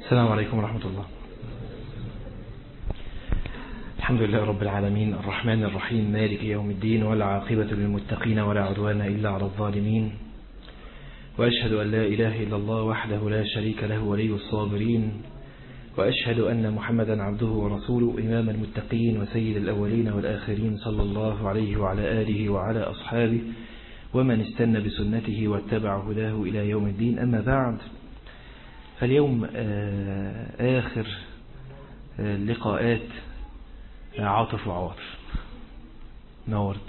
السلام عليكم ورحمة الله الحمد لله رب العالمين الرحمن الرحيم مالك يوم الدين ولا عاقبة للمتقين ولا عدوان إلا على الظالمين وأشهد أن لا إله إلا الله وحده لا شريك له ولي الصابرين وأشهد أن محمدا عبده ورسوله إمام المتقين وسيد الأولين والآخرين صلى الله عليه وعلى آله وعلى أصحابه ومن استنى بسنته واتبع هداه إلى يوم الدين أما بعد فاليوم آخر لقاءات عاطف وعواطف نورت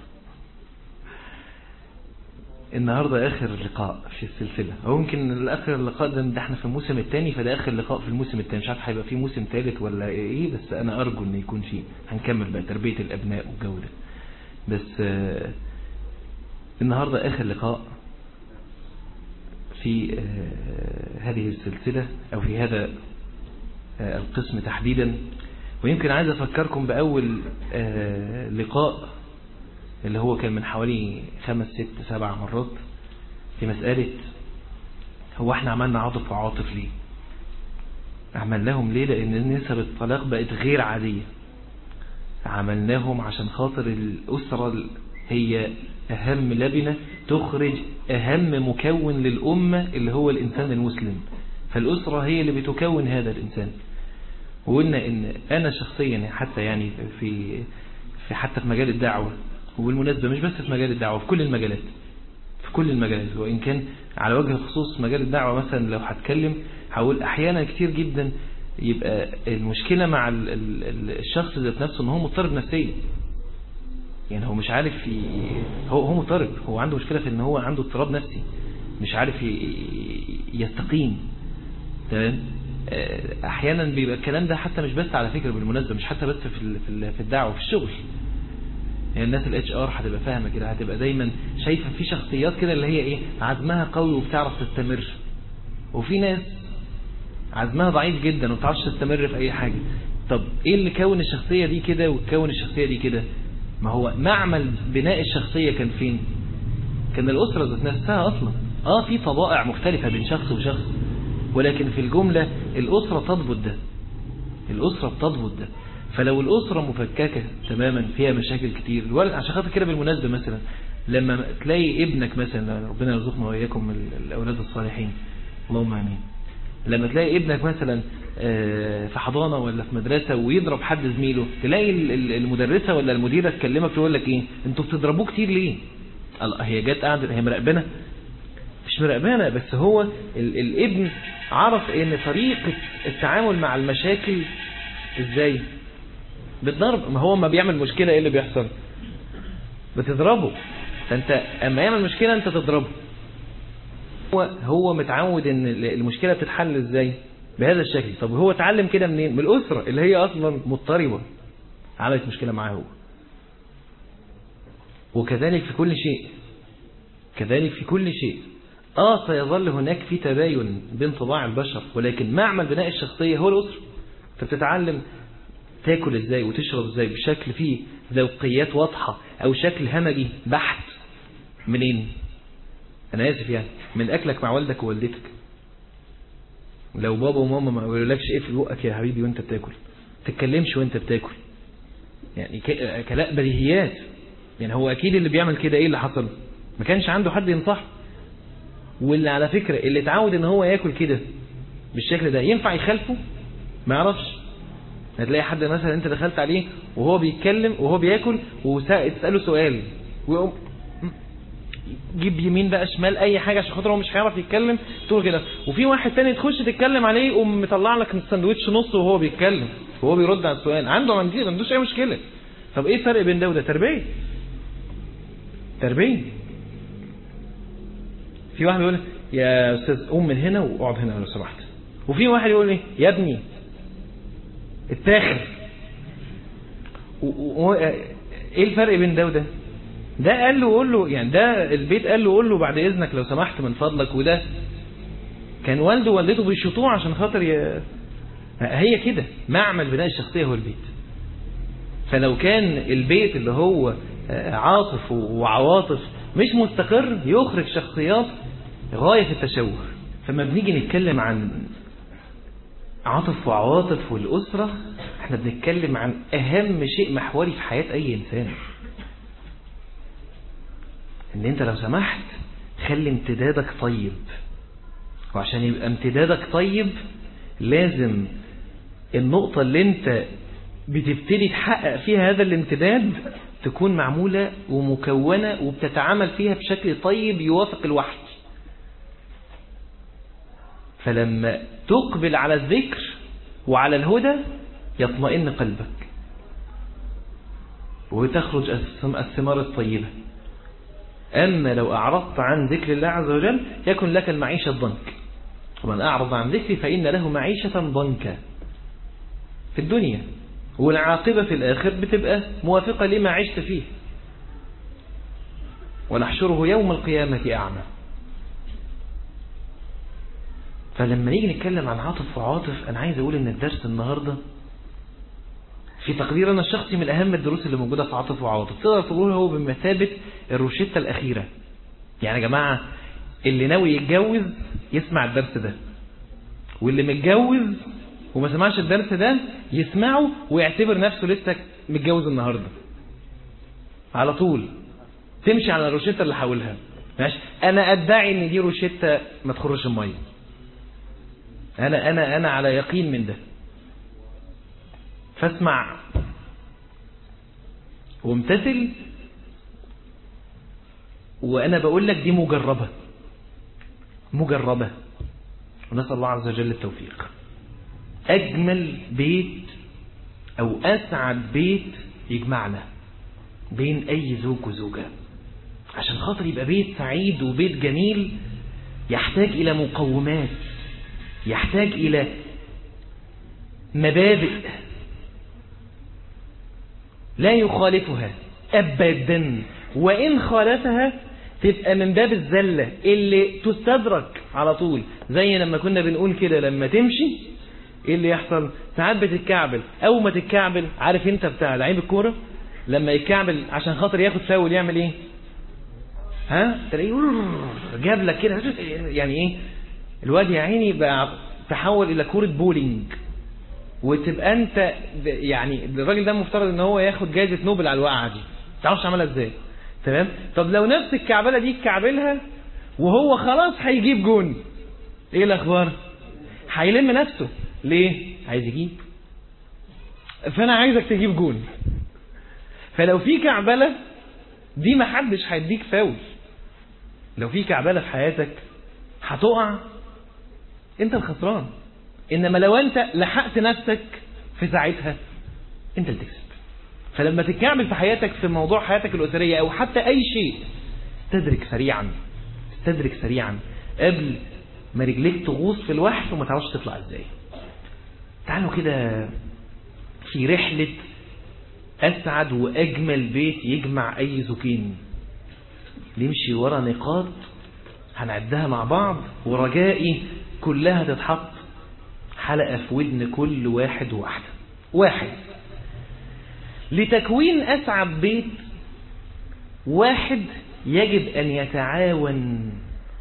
النهاردة آخر لقاء في السلسلة هو يمكن آخر اللقاء ده, ده احنا في الموسم الثاني فده آخر لقاء في الموسم الثاني مش عارف هيبقى في موسم ثالث ولا ايه بس انا ارجو ان يكون فيه هنكمل بقى تربية الابناء والجو ده بس آه النهاردة آخر لقاء في آه هذه السلسلة أو في هذا آه القسم تحديدا ويمكن عايز أفكركم بأول لقاء اللي هو كان من حوالي خمس ست سبع مرات في مسألة هو احنا عملنا عاطف وعاطف ليه عملناهم ليه لأن نسب الطلاق بقت غير عادية عملناهم عشان خاطر الأسرة هي أهم لبنة تخرج أهم مكون للأمة اللي هو الإنسان المسلم فالأسرة هي اللي بتكون هذا الإنسان وقلنا إن أنا شخصيا حتى يعني في في حتى في مجال الدعوة وبالمناسبة مش بس في مجال الدعوة في كل المجالات في كل المجالات وإن كان على وجه الخصوص مجال الدعوة مثلا لو هتكلم هقول أحيانا كتير جدا يبقى المشكلة مع الشخص ذات نفسه إن هو مضطرب نفسيا يعني هو مش عارف ي... هو هو مضطرب هو عنده مشكلة في ان هو عنده اضطراب نفسي مش عارف ي... يستقيم تمام احيانا بيبقى الكلام ده حتى مش بس على فكرة بالمناسبة مش حتى بس في في الدعوة في الشغل يعني الناس الاتش ار هتبقى فاهمة كده هتبقى دايما شايفة في شخصيات كده اللي هي ايه عزمها قوي وبتعرف تستمر وفي ناس عزمها ضعيف جدا وما بتعرفش تستمر في اي حاجة طب ايه اللي كون الشخصية دي كده وكون الشخصية دي كده ما هو معمل بناء الشخصية كان فين كان الأسرة ذات نفسها أصلا آه في طبائع مختلفة بين شخص وشخص ولكن في الجملة الأسرة تضبط ده الأسرة بتضبط ده فلو الأسرة مفككة تماما فيها مشاكل كتير الولد عشان خاطر كده بالمناسبة مثلا لما تلاقي ابنك مثلا ربنا يرزقنا وإياكم الأولاد الصالحين اللهم آمين لما تلاقي ابنك مثلا في حضانة ولا في مدرسة ويضرب حد زميله تلاقي المدرسة ولا المديرة تكلمك تقول لك ايه انتوا بتضربوه كتير ليه الله هي جت قاعدة هي مراقبنا مش مراقبنا بس هو ال الابن عرف ان طريقة التعامل مع المشاكل ازاي بالضرب ما هو ما بيعمل مشكلة ايه اللي بيحصل بتضربه فانت اما يعمل مشكلة انت تضربه هو هو متعود ان المشكلة بتتحل ازاي بهذا الشكل طب هو اتعلم كده منين من الأسرة اللي هي أصلا مضطربة عملت مشكلة معاه هو وكذلك في كل شيء كذلك في كل شيء آه سيظل هناك في تباين بين طباع البشر ولكن معمل بناء الشخصية هو الأسرة انت بتتعلم تاكل ازاي وتشرب ازاي بشكل فيه ذوقيات واضحة او شكل همجي بحت منين انا اسف يعني من اكلك مع والدك ووالدتك لو بابا وماما ما قالولكش ايه في بقك يا حبيبي وانت بتاكل تتكلمش وانت بتاكل يعني كلاء بديهيات يعني هو اكيد اللي بيعمل كده ايه اللي حصل ما كانش عنده حد ينصحه واللي على فكرة اللي اتعود ان هو ياكل كده بالشكل ده ينفع يخالفه ما يعرفش هتلاقي حد مثلا انت دخلت عليه وهو بيتكلم وهو بياكل وتسأله سؤال ويقوم جيب يمين بقى شمال اي حاجة عشان خاطر هو مش هيعرف يتكلم تقول كده وفي واحد تاني تخش تتكلم عليه يقوم مطلع لك الساندوتش نص وهو بيتكلم وهو بيرد على السؤال عنده ما عندوش اي مشكلة طب ايه الفرق بين ده وده تربية تربية في واحد يقول يا استاذ قوم من هنا واقعد هنا لو سمحت وفي واحد يقول ايه يا ابني اتاخر ايه الفرق بين ده وده ده قال له قول له يعني ده البيت قال له قول له بعد اذنك لو سمحت من فضلك وده كان والده ووالدته بيشطوه عشان خاطر ي... هي كده معمل بناء الشخصيه هو البيت فلو كان البيت اللي هو عاطف وعواطف مش مستقر يخرج شخصيات غاية في التشوه فما بنيجي نتكلم عن عاطف وعواطف والأسرة احنا بنتكلم عن أهم شيء محوري في حياة أي إنسان ان انت لو سمحت خلي امتدادك طيب وعشان يبقى امتدادك طيب لازم النقطة اللي انت بتبتدي تحقق فيها هذا الامتداد تكون معمولة ومكونة وبتتعامل فيها بشكل طيب يوافق الوحي فلما تقبل على الذكر وعلى الهدى يطمئن قلبك وتخرج الثمار الطيبة أما لو أعرضت عن ذكر الله عز وجل يكن لك المعيشة الضنك ومن أعرض عن ذكري فإن له معيشة ضنكا في الدنيا والعاقبة في الآخر بتبقى موافقة لما عشت فيه ونحشره يوم القيامة أعمى فلما نيجي نتكلم عن عاطف وعاطف أنا عايز أقول إن الدرس النهاردة في تقديرنا الشخصي من أهم الدروس اللي موجودة في عاطف وعواطف تقدر تقول هو بمثابة الروشتة الأخيرة يعني يا جماعة اللي ناوي يتجوز يسمع الدرس ده واللي متجوز وما سمعش الدرس ده يسمعه ويعتبر نفسه لسه متجوز النهاردة على طول تمشي على الروشتة اللي حاولها ماشي انا ادعي ان دي روشتة ما تخرجش الميه انا انا انا على يقين من ده فاسمع وامتثل وانا بقول لك دي مجربة مجربة ونسأل الله عز وجل التوفيق أجمل بيت أو أسعد بيت يجمعنا بين أي زوج وزوجة عشان خاطر يبقى بيت سعيد وبيت جميل يحتاج إلى مقومات يحتاج إلى مبادئ لا يخالفها أبدا وإن خالفها تبقى من باب الزلة اللي تستدرك على طول زي لما كنا بنقول كده لما تمشي ايه اللي يحصل ساعات بتتكعبل اول ما تتكعبل عارف انت بتاع لعيب الكوره لما يتكعبل عشان خاطر ياخد فاول يعمل ايه ها تلاقيه جاب لك كده يعني ايه الواد يا عيني بقى تحول الى كوره بولينج وتبقى انت يعني الراجل ده مفترض ان هو ياخد جائزه نوبل على الوقعه دي ما تعرفش عملها ازاي تمام طب لو نفس الكعبله دي كعبلها وهو خلاص هيجيب جون ايه الاخبار هيلم نفسه ليه عايز يجيب فانا عايزك تجيب جون فلو في كعبله دي ما حدش هيديك فاول لو في كعبله في حياتك هتقع انت الخسران انما لو انت لحقت نفسك في ساعتها انت اللي تكسب فلما تتكعبل في حياتك في موضوع حياتك الأسرية أو حتى أي شيء تدرك سريعا تدرك سريعا قبل ما رجليك تغوص في الوحش وما تعرفش تطلع ازاي تعالوا كده في رحلة أسعد وأجمل بيت يجمع أي زوجين نمشي ورا نقاط هنعدها مع بعض ورجائي كلها تتحط حلقة في ودن كل واحد وواحدة واحد لتكوين أسعد بيت واحد يجب أن يتعاون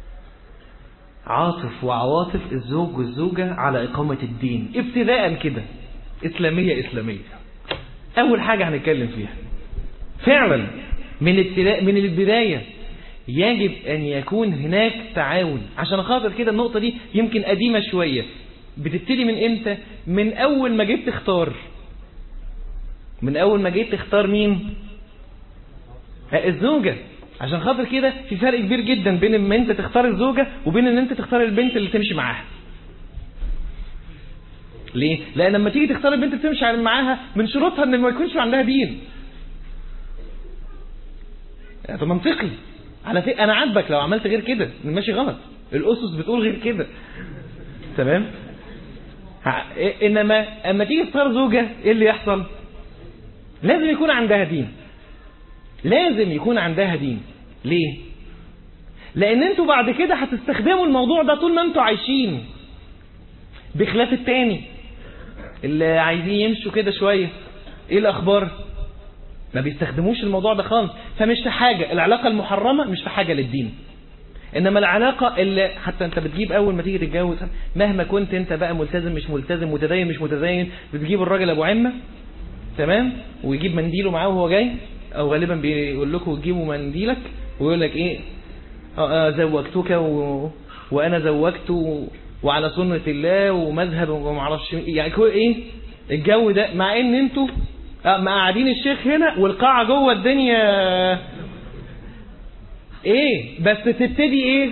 عاطف وعواطف الزوج والزوجة على إقامة الدين ابتداء كده إسلامية إسلامية أول حاجة هنتكلم فيها فعلا من ابتداء من البداية يجب أن يكون هناك تعاون عشان خاطر كده النقطة دي يمكن قديمة شوية بتبتدي من إمتى من أول ما جيت تختار من أول ما جيت تختار مين الزوجة عشان خاطر كده في فرق كبير جدا بين ان انت تختار الزوجة وبين ان انت تختار البنت اللي تمشي معاها ليه؟ لان لما تيجي تختار البنت اللي تمشي معاها من شروطها ان ما يكونش عندها دين ده منطقي على فكره انا عاتبك لو عملت غير كده ماشي غلط الاسس بتقول غير كده تمام انما اما تيجي تختار زوجة ايه اللي يحصل لازم يكون عندها دين لازم يكون عندها دين ليه لان انتوا بعد كده هتستخدموا الموضوع ده طول ما انتوا عايشين بخلاف التاني اللي عايزين يمشوا كده شوية ايه الاخبار ما بيستخدموش الموضوع ده خالص فمش في حاجة العلاقة المحرمة مش في حاجة للدين انما العلاقة اللي حتى انت بتجيب اول ما تيجي تتجوز مهما كنت انت بقى ملتزم مش ملتزم متدين مش متدين بتجيب الراجل ابو عمة تمام ويجيب منديله معاه وهو جاي او غالبا بيقول لكم تجيبوا منديلك ويقول لك ايه آه آه زوجتك و... وانا زوجت و... وعلى سنة الله ومذهب وما اعرفش يعني كل ايه الجو ده مع ان انتوا آه قاعدين الشيخ هنا والقاعة جوه الدنيا ايه بس تبتدي ايه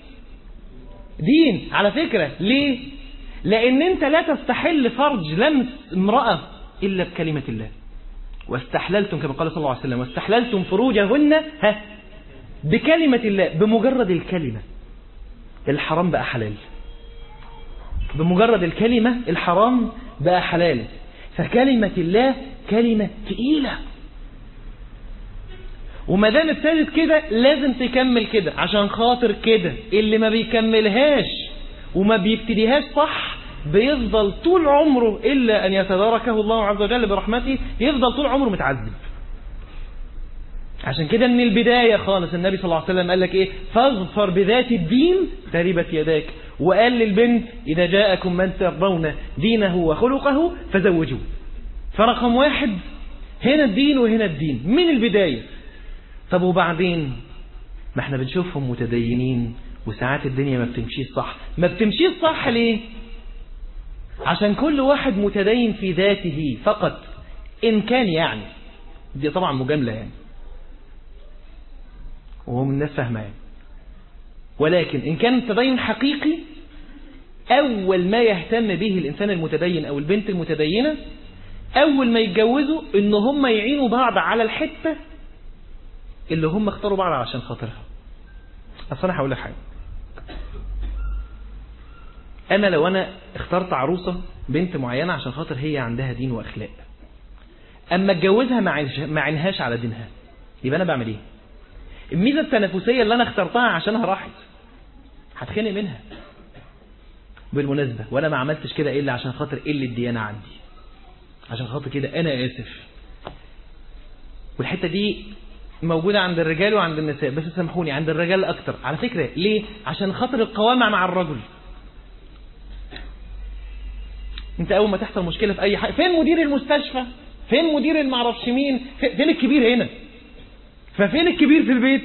دين على فكرة ليه لان انت لا تستحل فرج لمس امرأة الا بكلمة الله واستحللتم كما قال صلى الله عليه وسلم واستحللتم فروجهن ها بكلمة الله بمجرد الكلمة الحرام بقى حلال بمجرد الكلمة الحرام بقى حلال فكلمة الله كلمة تقيلة وما دام ابتدت كده لازم تكمل كده عشان خاطر كده اللي ما بيكملهاش وما بيبتديهاش صح بيفضل طول عمره إلا أن يتداركه الله عز وجل برحمته يفضل طول عمره متعذب عشان كده من البداية خالص النبي صلى الله عليه وسلم قال لك ايه فاظفر بذات الدين تربت يداك وقال للبنت إذا جاءكم من ترضون دينه وخلقه فزوجوه فرقم واحد هنا الدين وهنا الدين من البداية طب وبعدين ما احنا بنشوفهم متدينين وساعات الدنيا ما بتمشيش صح ما بتمشيش صح ليه عشان كل واحد متدين في ذاته فقط إن كان يعني دي طبعا مجاملة يعني وهم الناس فاهمة يعني ولكن إن كان التدين حقيقي أول ما يهتم به الإنسان المتدين أو البنت المتدينة أول ما يتجوزوا إن هم يعينوا بعض على الحتة اللي هم اختاروا بعض عشان خاطرها أصل أنا هقول لك حاجة أنا لو أنا اخترت عروسة بنت معينة عشان خاطر هي عندها دين وأخلاق أما اتجوزها ما عينهاش على دينها يبقى أنا بعمل إيه الميزة التنافسية اللي أنا اخترتها عشانها راحت هتخنق منها بالمناسبة وأنا ما عملتش كده إلا عشان خاطر قلة الديانة عندي عشان خاطر كده أنا آسف والحتة دي موجودة عند الرجال وعند النساء بس سامحوني عند الرجال أكتر على فكرة ليه؟ عشان خاطر القوامة مع الرجل انت اول ما تحصل مشكلة في اي حاجة فين مدير المستشفى فين مدير المعرفش مين فين الكبير هنا ففين الكبير في البيت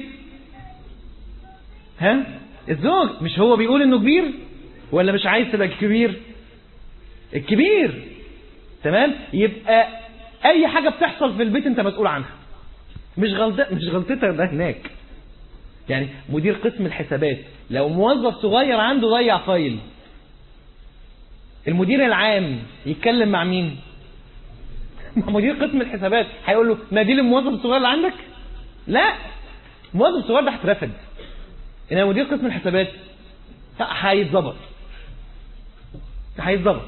ها الزوج مش هو بيقول انه كبير ولا مش عايز تبقى كبير الكبير تمام يبقى اي حاجة بتحصل في البيت انت مسؤول عنها مش غلط مش غلطتك ده هناك يعني مدير قسم الحسابات لو موظف صغير عنده ضيع فايل المدير العام يتكلم مع مين مع مدير قسم الحسابات هيقول له نادي لي الموظف الصغير اللي عندك لا الموظف الصغير ده هيترفد انما مدير قسم الحسابات هيتظبط هيتظبط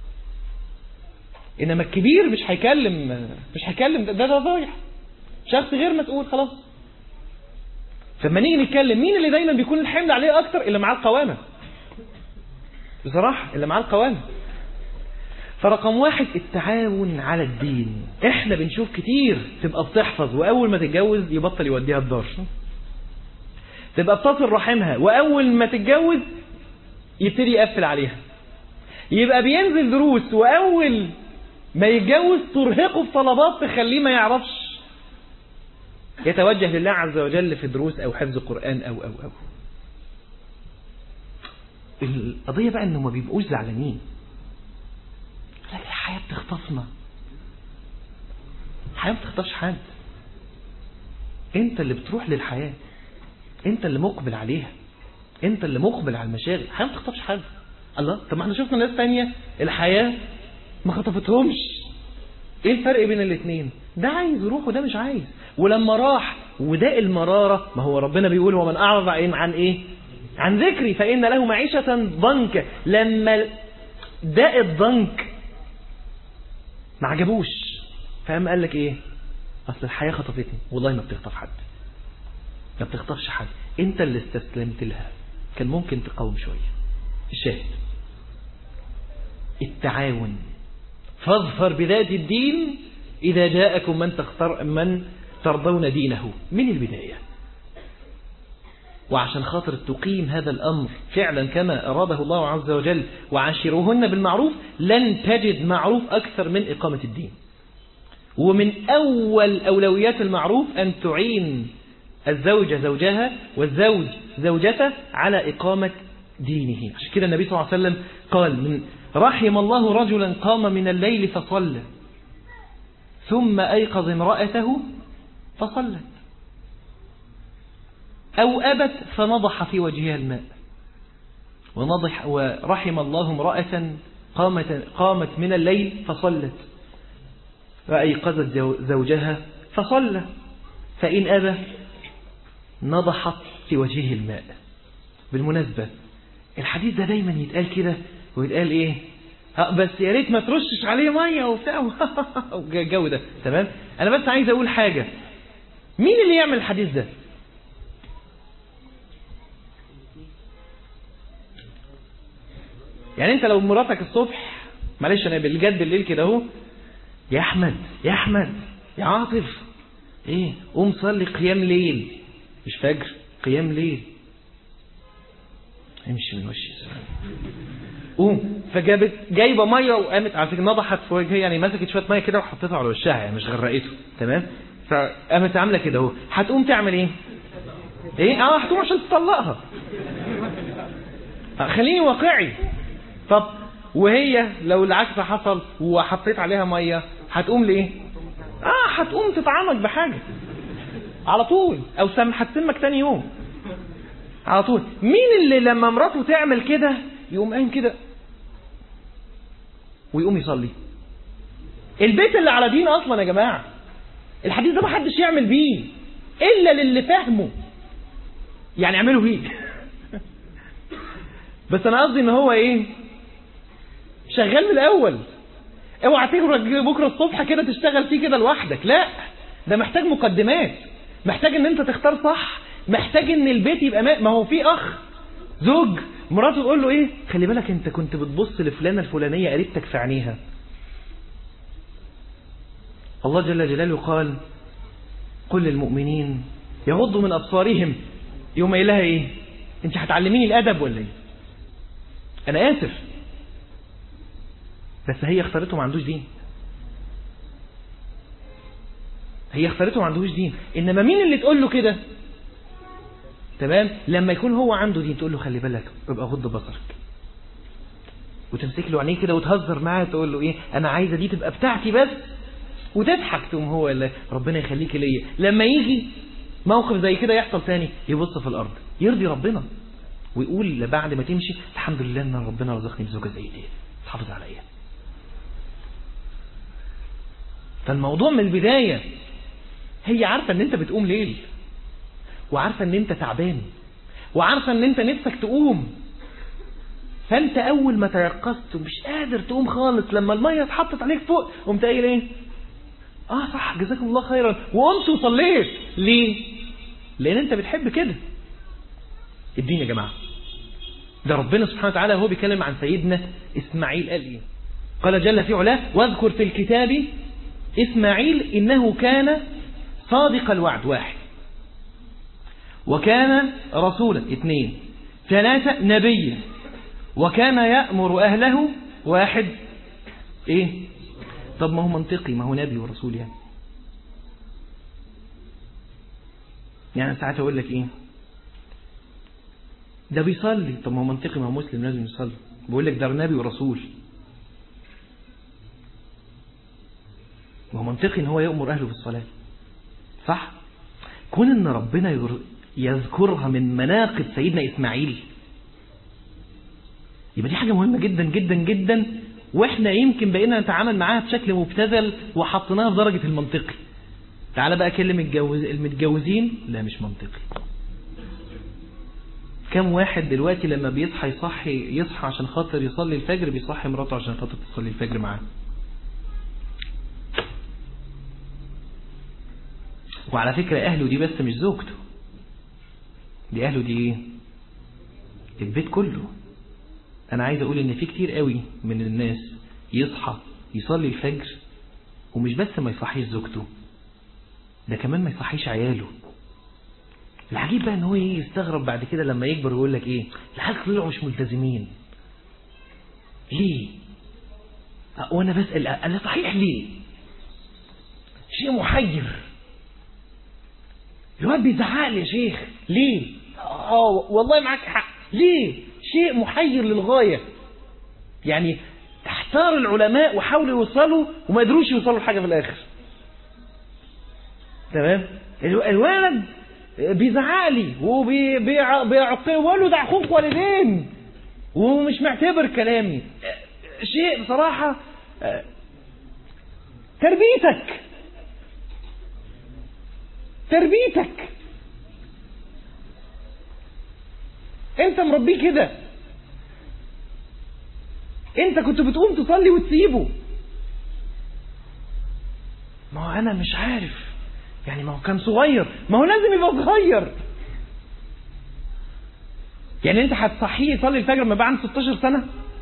انما الكبير مش هيكلم مش هيكلم ده ده ضايع شخص غير مسؤول خلاص فلما نيجي نتكلم مين اللي دايما بيكون الحمل عليه اكتر اللي معاه القوامه بصراحه اللي معاه القوامه فرقم واحد التعاون على الدين احنا بنشوف كتير تبقى بتحفظ واول ما تتجوز يبطل يوديها الدار تبقى بتصل رحمها واول ما تتجوز يبتدي يقفل عليها يبقى بينزل دروس واول ما يتجوز ترهقه في طلبات تخليه ما يعرفش يتوجه لله عز وجل في دروس او حفظ قرآن او او او القضية بقى انه ما بيبقوش زعلانين لكن الحياة بتخطفنا الحياة ما بتخطفش حد انت اللي بتروح للحياة انت اللي مقبل عليها انت اللي مقبل على المشاغل الحياة ما بتخطفش حد الله طب ما احنا شفنا ناس تانية الحياة ما خطفتهمش ايه الفرق بين الاثنين ده عايز يروح وده مش عايز ولما راح وده المرارة ما هو ربنا بيقول ومن أعرض عن إيه عن ذكري فإن له معيشة ضنك لما ده الضنك ما عجبوش فقام قال لك ايه اصل الحياة خطفتني والله ما بتخطف حد ما بتخطفش حد انت اللي استسلمت لها كان ممكن تقاوم شوية الشاهد التعاون فاظفر بذات الدين إذا جاءكم من تختار من ترضون دينه من البداية وعشان خاطر تقيم هذا الأمر فعلا كما أراده الله عز وجل وعاشروهن بالمعروف لن تجد معروف أكثر من إقامة الدين ومن أول أولويات المعروف أن تعين الزوجة زوجها والزوج زوجته على إقامة دينه عشان كده النبي صلى الله عليه وسلم قال من رحم الله رجلا قام من الليل فصلى ثم أيقظ امرأته فصلت أو أبت فنضح في وجهها الماء ونضح ورحم الله امرأة قامت, قامت من الليل فصلت وأيقظت زوجها فصلى فإن أبى نضحت في وجهه الماء بالمناسبة الحديث ده دايما يتقال كده ويتقال ايه بس يا ريت ما ترشش عليه ميه وبتاع والجو ده تمام انا بس عايز اقول حاجه مين اللي يعمل الحديث ده يعني انت لو مراتك الصبح معلش انا بالجد بالليل كده اهو يا احمد يا احمد يا عاطف ايه قوم صلي قيام ليل مش فجر قيام ليل امشي من وشي قوم فجابت جايبه ميه وقامت على فكره نضحت في وجهها يعني مسكت شويه ميه كده وحطيتها على وشها يعني مش غرقته تمام فقامت عامله كده اهو هتقوم تعمل ايه؟ ايه؟ اه هتقوم عشان تطلقها خليني واقعي طب وهي لو العكس حصل وحطيت عليها ميه هتقوم ليه؟ اه هتقوم تطعمك بحاجه على طول او سم هتسمك تاني يوم على طول مين اللي لما مراته تعمل كده يقوم قايم كده ويقوم يصلي البيت اللي على دين اصلا يا جماعه الحديث ده ما حدش يعمل بيه الا للي فاهمه يعني اعملوا بيه بس انا قصدي ان هو ايه شغال من الاول اوعى تجري بكره الصبح كده تشتغل فيه كده لوحدك لا ده محتاج مقدمات محتاج ان انت تختار صح محتاج ان البيت يبقى ما, ما هو في اخ زوج مراته تقول له ايه خلي بالك انت كنت بتبص لفلانه الفلانيه قريبتك في عينيها الله جل جلاله قال قل للمؤمنين يغضوا من ابصارهم يوم لها ايه انت هتعلميني الادب ولا ايه انا اسف بس هي اختارته ما عندوش دين هي اختارته ما عندوش دين انما مين اللي تقول له كده تمام لما يكون هو عنده دين تقول له خلي بالك ابقى غض بصرك وتمسك له عينيه كده وتهزر معاه تقول له ايه انا عايزه دي تبقى بتاعتي بس وتضحك تقوم هو اللي ربنا يخليك ليا لما يجي موقف زي كده يحصل تاني يبص في الارض يرضي ربنا ويقول بعد ما تمشي الحمد لله ان ربنا رزقني بزوجه زي دي تحافظ عليا فالموضوع من البدايه هي عارفه ان انت بتقوم ليل وعارفه ان انت تعبان وعارفه ان انت نفسك تقوم فانت اول ما تيقظت ومش قادر تقوم خالص لما الميه اتحطت عليك فوق قمت قايل ايه اه صح جزاكم الله خيرا وقمت وصليت ليه لان انت بتحب كده الدين يا جماعه ده ربنا سبحانه وتعالى هو بيتكلم عن سيدنا اسماعيل قال ايه قال جل في علاه واذكر في الكتاب اسماعيل انه كان صادق الوعد واحد وكان رسولا اثنين ثلاثة نبيا وكان يأمر أهله واحد إيه طب ما هو منطقي ما هو نبي ورسول يعني يعني ساعات أقول لك إيه ده بيصلي طب ما هو منطقي ما هو مسلم لازم يصلي بقول لك ده نبي ورسول ما هو منطقي ان هو يأمر أهله بالصلاة صح كون ان ربنا يذكرها من مناقب سيدنا إسماعيل يبقى دي حاجة مهمة جدا جدا جدا واحنا يمكن بقينا نتعامل معاها بشكل مبتذل وحطيناها في درجة المنطقي تعالى بقى اكلم الجوز... المتجوزين لا مش منطقي كم واحد دلوقتي لما بيصحى يصحي يصحى عشان خاطر يصلي الفجر بيصحي مراته عشان خاطر تصلي الفجر معاه وعلى فكرة أهله دي بس مش زوجته دي أهله دي ايه البيت كله أنا عايز أقول إن في كتير قوي من الناس يصحى يصلي الفجر ومش بس ما يصحيش زوجته ده كمان ما يصحيش عياله العجيب بقى ان هو يجي يستغرب بعد كده لما يكبر ويقول لك ايه العيال طلعوا مش ملتزمين ليه أه، وانا بسال انا صحيح ليه شيء محير الواد بيزعق لي يا شيخ ليه اه والله معاك حق ليه شيء محير للغايه يعني احتار العلماء وحاولوا يوصلوا وما قدروش يوصلوا لحاجه في الاخر تمام الو- الولد بيزعق لي وبيقول له ده اخوك والدين ومش معتبر كلامي شيء بصراحة آه، تربيتك تربيتك انت مربيه كده انت كنت بتقوم تصلي وتسيبه ما هو انا مش عارف يعني ما هو كان صغير ما هو لازم يبقى صغير يعني انت هتصحيه يصلي الفجر لما يبقى عنده 16 سنه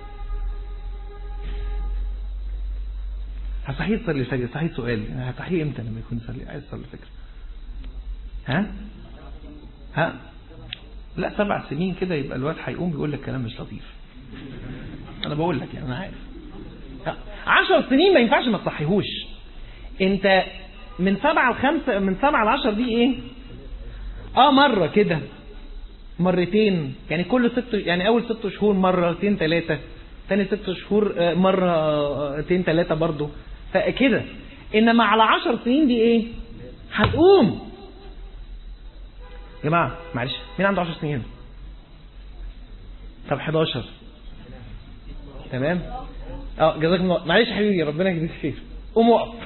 هتصحيه يصلي الفجر صحيح سؤال هتصحيه امتى لما يكون يصلي عايز يصلي الفجر ها ها لا سبع سنين كده يبقى الواد هيقوم يقول لك كلام مش لطيف انا بقول لك يعني انا عارف ها، عشر سنين ما ينفعش ما تصحيهوش انت من سبعة لخمسة من سبعة لعشر دي ايه اه مرة كده مرتين يعني كل ست يعني اول ست شهور مرتين ثلاثة تاني ست شهور آه، مرتين ثلاثة برضو فكده انما على عشر سنين دي ايه هتقوم يا جماعة معلش مين عنده 10 سنين هنا؟ طب 11 تمام اه جزاك الله معلش يا حبيبي ربنا يجزيك خير قوم وقف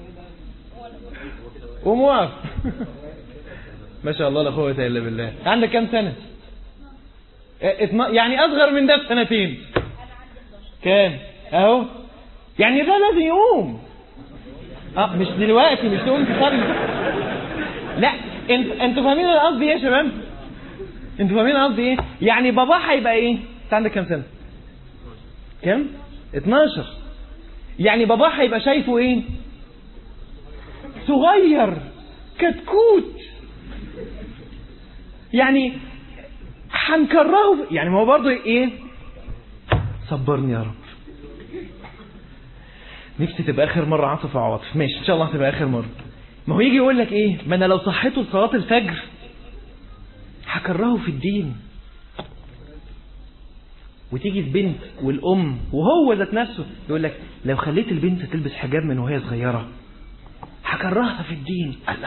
قوم وقف ما شاء الله لا قوة الا بالله عندك كام سنة؟ اه، اتنا- يعني اصغر من ده بسنتين كام؟ اهو يعني ده لازم يقوم اه مش دلوقتي مش تقوم تصلي لا انت انتوا فاهمين انا قصدي ايه يا شباب؟ انتوا فاهمين انا قصدي ايه؟ يعني باباه هيبقى ايه؟ انت عندك كام سنة؟ كام؟ 12 يعني باباه هيبقى شايفه ايه؟ صغير كتكوت يعني هنكرهه يعني ما هو برضه ايه؟ صبرني يا رب نفسي تبقى اخر مره عاطف وعواطف ماشي ان شاء الله هتبقى اخر مره ما هو يجي يقول لك ايه ما انا لو صحيته لصلاه الفجر هكرهه في الدين وتيجي البنت والام وهو ذات نفسه يقول لك لو خليت البنت تلبس حجاب من وهي صغيره هكرهها في الدين الله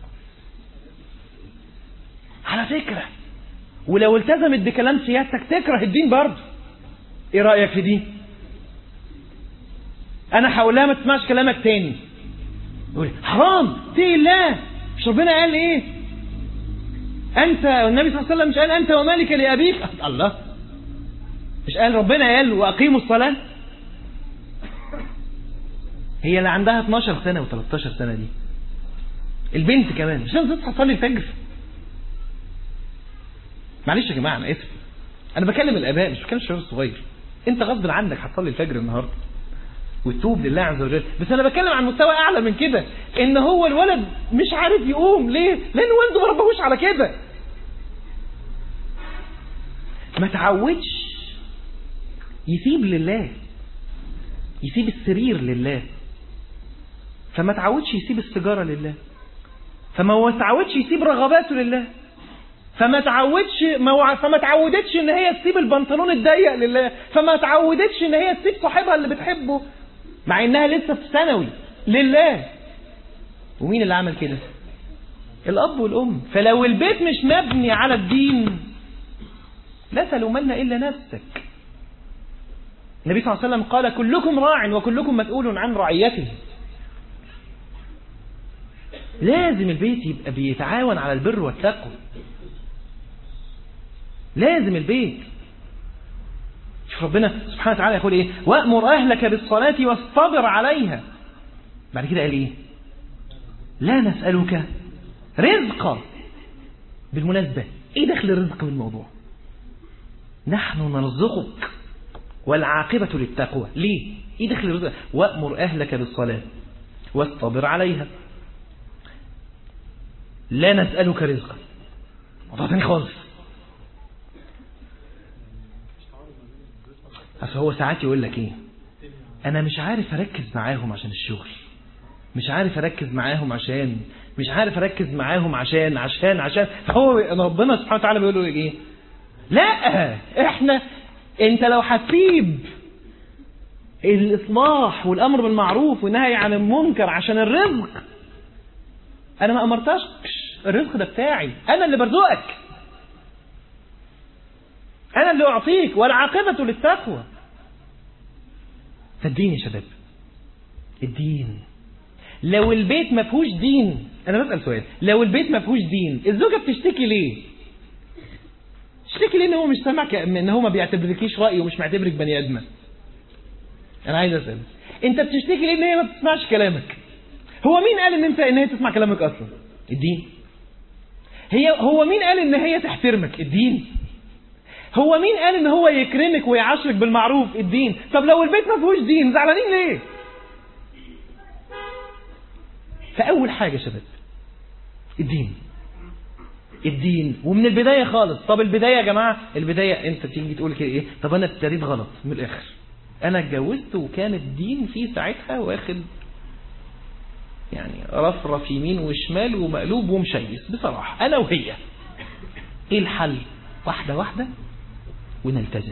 على فكره ولو التزمت بكلام سيادتك تكره الدين برضه ايه رايك في دي انا هقول لها ما تسمعش كلامك تاني يقول حرام اتقي الله مش ربنا قال ايه انت والنبي صلى الله عليه وسلم مش قال انت ومالك لابيك الله مش قال ربنا قال واقيموا الصلاه هي اللي عندها 12 سنه و13 سنه دي البنت كمان مش لازم تصحى تصلي الفجر معلش يا جماعه انا اسف انا بكلم الاباء مش بكلم الشباب الصغير انت غصب عنك هتصلي الفجر النهارده وتتوب لله عز وجل بس انا بتكلم عن مستوى اعلى من كده ان هو الولد مش عارف يقوم ليه لان والده ما ربهوش على كده ما تعودش يسيب لله يسيب السرير لله فما تعودش يسيب السيجاره لله فما تعودش يسيب رغباته لله فما تعودش ما وع- فما تعودتش ان هي تسيب البنطلون الضيق لله فما تعودتش ان هي تسيب صاحبها اللي بتحبه مع انها لسه في ثانوي لله ومين اللي عمل كده الاب والام فلو البيت مش مبني على الدين لا تلومن الا نفسك النبي صلى الله عليه وسلم قال كلكم راع وكلكم مسؤول عن رعيته لازم البيت يبقى بيتعاون على البر والتقوى لازم البيت شوف ربنا سبحانه وتعالى يقول ايه وأمر أهلك بالصلاة واصطبر عليها بعد كده قال ايه لا نسألك رزقا بالمناسبة ايه دخل الرزق بالموضوع نحن نرزقك والعاقبة للتقوى ليه ايه دخل الرزق وأمر أهلك بالصلاة واصطبر عليها لا نسألك رزقا موضوع تاني خالص اصل هو ساعات يقول لك ايه انا مش عارف اركز معاهم عشان الشغل مش عارف اركز معاهم عشان مش عارف اركز معاهم عشان عشان عشان فهو ربنا سبحانه وتعالى بيقول له ايه لا احنا انت لو هتسيب الاصلاح والامر بالمعروف والنهي عن المنكر عشان الرزق انا ما امرتكش الرزق ده بتاعي انا اللي برزقك انا اللي اعطيك والعاقبه للتقوى فالدين يا شباب الدين لو البيت ما فيهوش دين انا بسال سؤال لو البيت ما فيهوش دين الزوجه بتشتكي ليه تشتكي ليه ان هو مش سامعك ان هو ما بيعتبركيش راي ومش معتبرك بني ادمه انا عايز اسال انت بتشتكي ليه ان هي ما بتسمعش كلامك هو مين قال ان انت ان هي تسمع كلامك اصلا الدين هي هو مين قال ان هي تحترمك الدين هو مين قال ان هو يكرمك ويعاشرك بالمعروف الدين طب لو البيت ما فيهوش دين زعلانين ليه فاول حاجه يا شباب الدين الدين ومن البدايه خالص طب البدايه يا جماعه البدايه انت تيجي تقول كده ايه طب انا ابتديت غلط من الاخر انا اتجوزت وكان الدين فيه ساعتها واخد يعني رفرف يمين وشمال ومقلوب ومشيس بصراحه انا وهي ايه الحل واحده واحده ونلتزم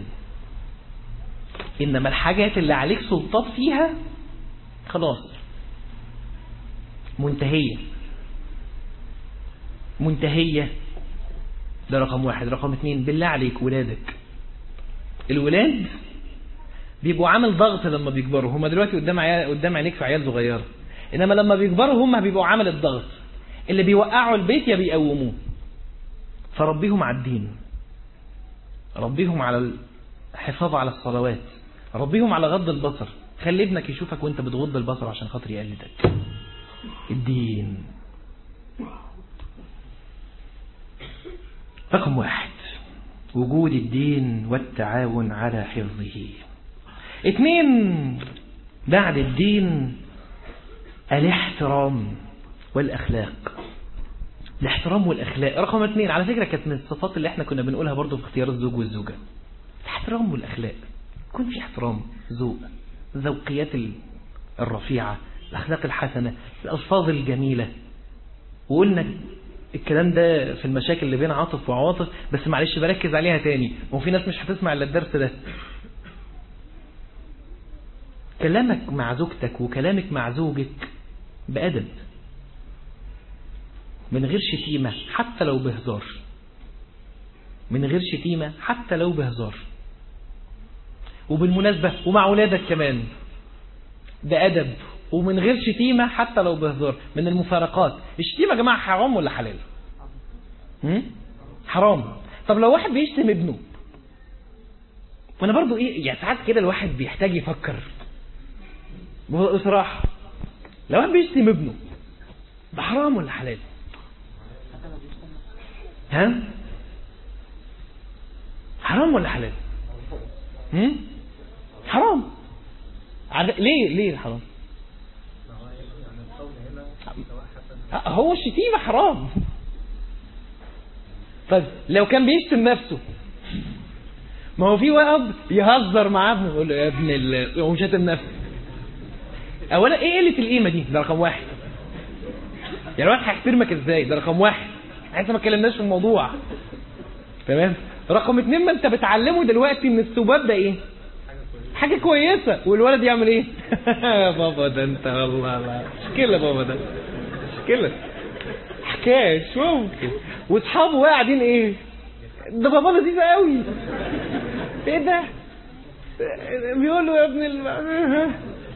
انما الحاجات اللي عليك سلطات فيها خلاص منتهيه منتهية ده رقم واحد رقم اتنين بالله عليك ولادك الولاد بيبقوا عامل ضغط لما بيكبروا هما دلوقتي قدام عيال قدام عينيك في عيال صغيره انما لما بيكبروا هما بيبقوا عامل الضغط اللي بيوقعوا البيت يا بيقوموه فربيهم على الدين ربيهم على الحفاظ على الصلوات ربيهم على غض البصر خلي ابنك يشوفك وانت بتغض البصر عشان خاطر يقلدك الدين رقم واحد وجود الدين والتعاون على حفظه اثنين بعد الدين الاحترام والأخلاق الاحترام والأخلاق رقم اثنين على فكرة كانت من الصفات اللي احنا كنا بنقولها برضو في اختيار الزوج والزوجة الاحترام والأخلاق يكون في احترام ذوق ذوقيات الرفيعة الأخلاق الحسنة الألفاظ الجميلة وقلنا الكلام ده في المشاكل اللي بين عاطف وعواطف بس معلش بركز عليها تاني وفي ناس مش هتسمع الا الدرس ده كلامك مع زوجتك وكلامك مع زوجك بأدب من غير شتيمة حتى لو بهزار من غير شتيمة حتى لو بهزار وبالمناسبة ومع أولادك كمان بأدب ومن غير شتيمة حتى لو بهزار من المفارقات الشتيمة يا جماعة حرام ولا حلال هم؟ حرام طب لو واحد بيشتم ابنه وانا برضو ايه يعني ساعات كده الواحد بيحتاج يفكر بصراحة لو واحد بيشتم ابنه ده حرام ولا حلال ها حرام ولا حلال هم؟ حرام ليه ليه حرام هو الشتيمة حرام طيب لو كان بيشتم نفسه ما هو في واحد يهزر معاه ابنه يقول له يا ابن ال هو شاتم نفسه اولا ايه قله القيمه دي ده رقم واحد يعني الواحد هيحترمك ازاي ده رقم واحد احنا ما اتكلمناش في الموضوع تمام رقم اتنين ما انت بتعلمه دلوقتي ان السباب ده ايه حاجة كويسة والولد يعمل ايه يا بابا ده انت والله لا مشكلة بابا ده مشكلة حكاية مش ممكن واصحابه بقى قاعدين ايه ده بابا لذيذ قوي ايه ده بيقول له يا ابن ال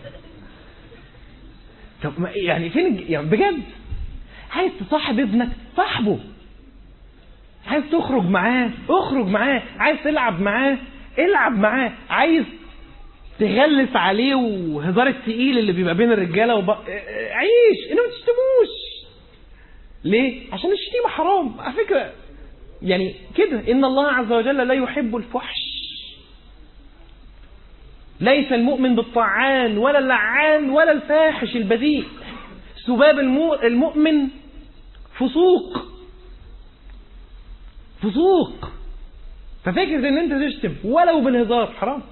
طب يعني فين يعني بجد عايز تصاحب ابنك صاحبه عايز تخرج معاه اخرج معاه عايز تلعب معاه العب معاه عايز تغلس عليه وهزار التقيل اللي بيبقى بين الرجاله وب... عيش انه ما تشتموش ليه عشان الشتيمه حرام على فكره يعني كده ان الله عز وجل لا يحب الفحش ليس المؤمن بالطعان ولا اللعان ولا الفاحش البذيء سباب المؤمن فسوق فسوق ففكرة ان انت تشتم ولو بالهزار حرام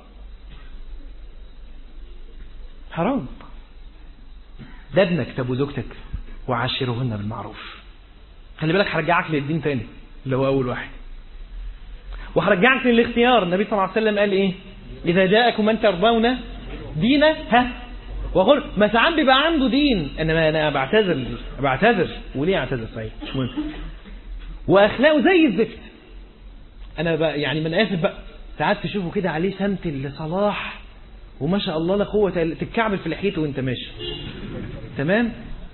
حرام ده ابنك طب وزوجتك وعاشرهن بالمعروف خلي بالك هرجعك للدين تاني اللي هو اول واحد وهرجعك للاختيار النبي صلى الله عليه وسلم قال ايه اذا جاءكم من ترضون دينه ها وقل ما ساعات بيبقى عنده دين انا انا بعتذر بعتذر وليه اعتذر صحيح مش مهم واخلاقه زي الزفت انا بقى يعني من اسف بقى ساعات تشوفه كده عليه سمت الصلاح وما شاء الله لا قوه إلا- تتكعبل في لحيته وانت ماشي تمام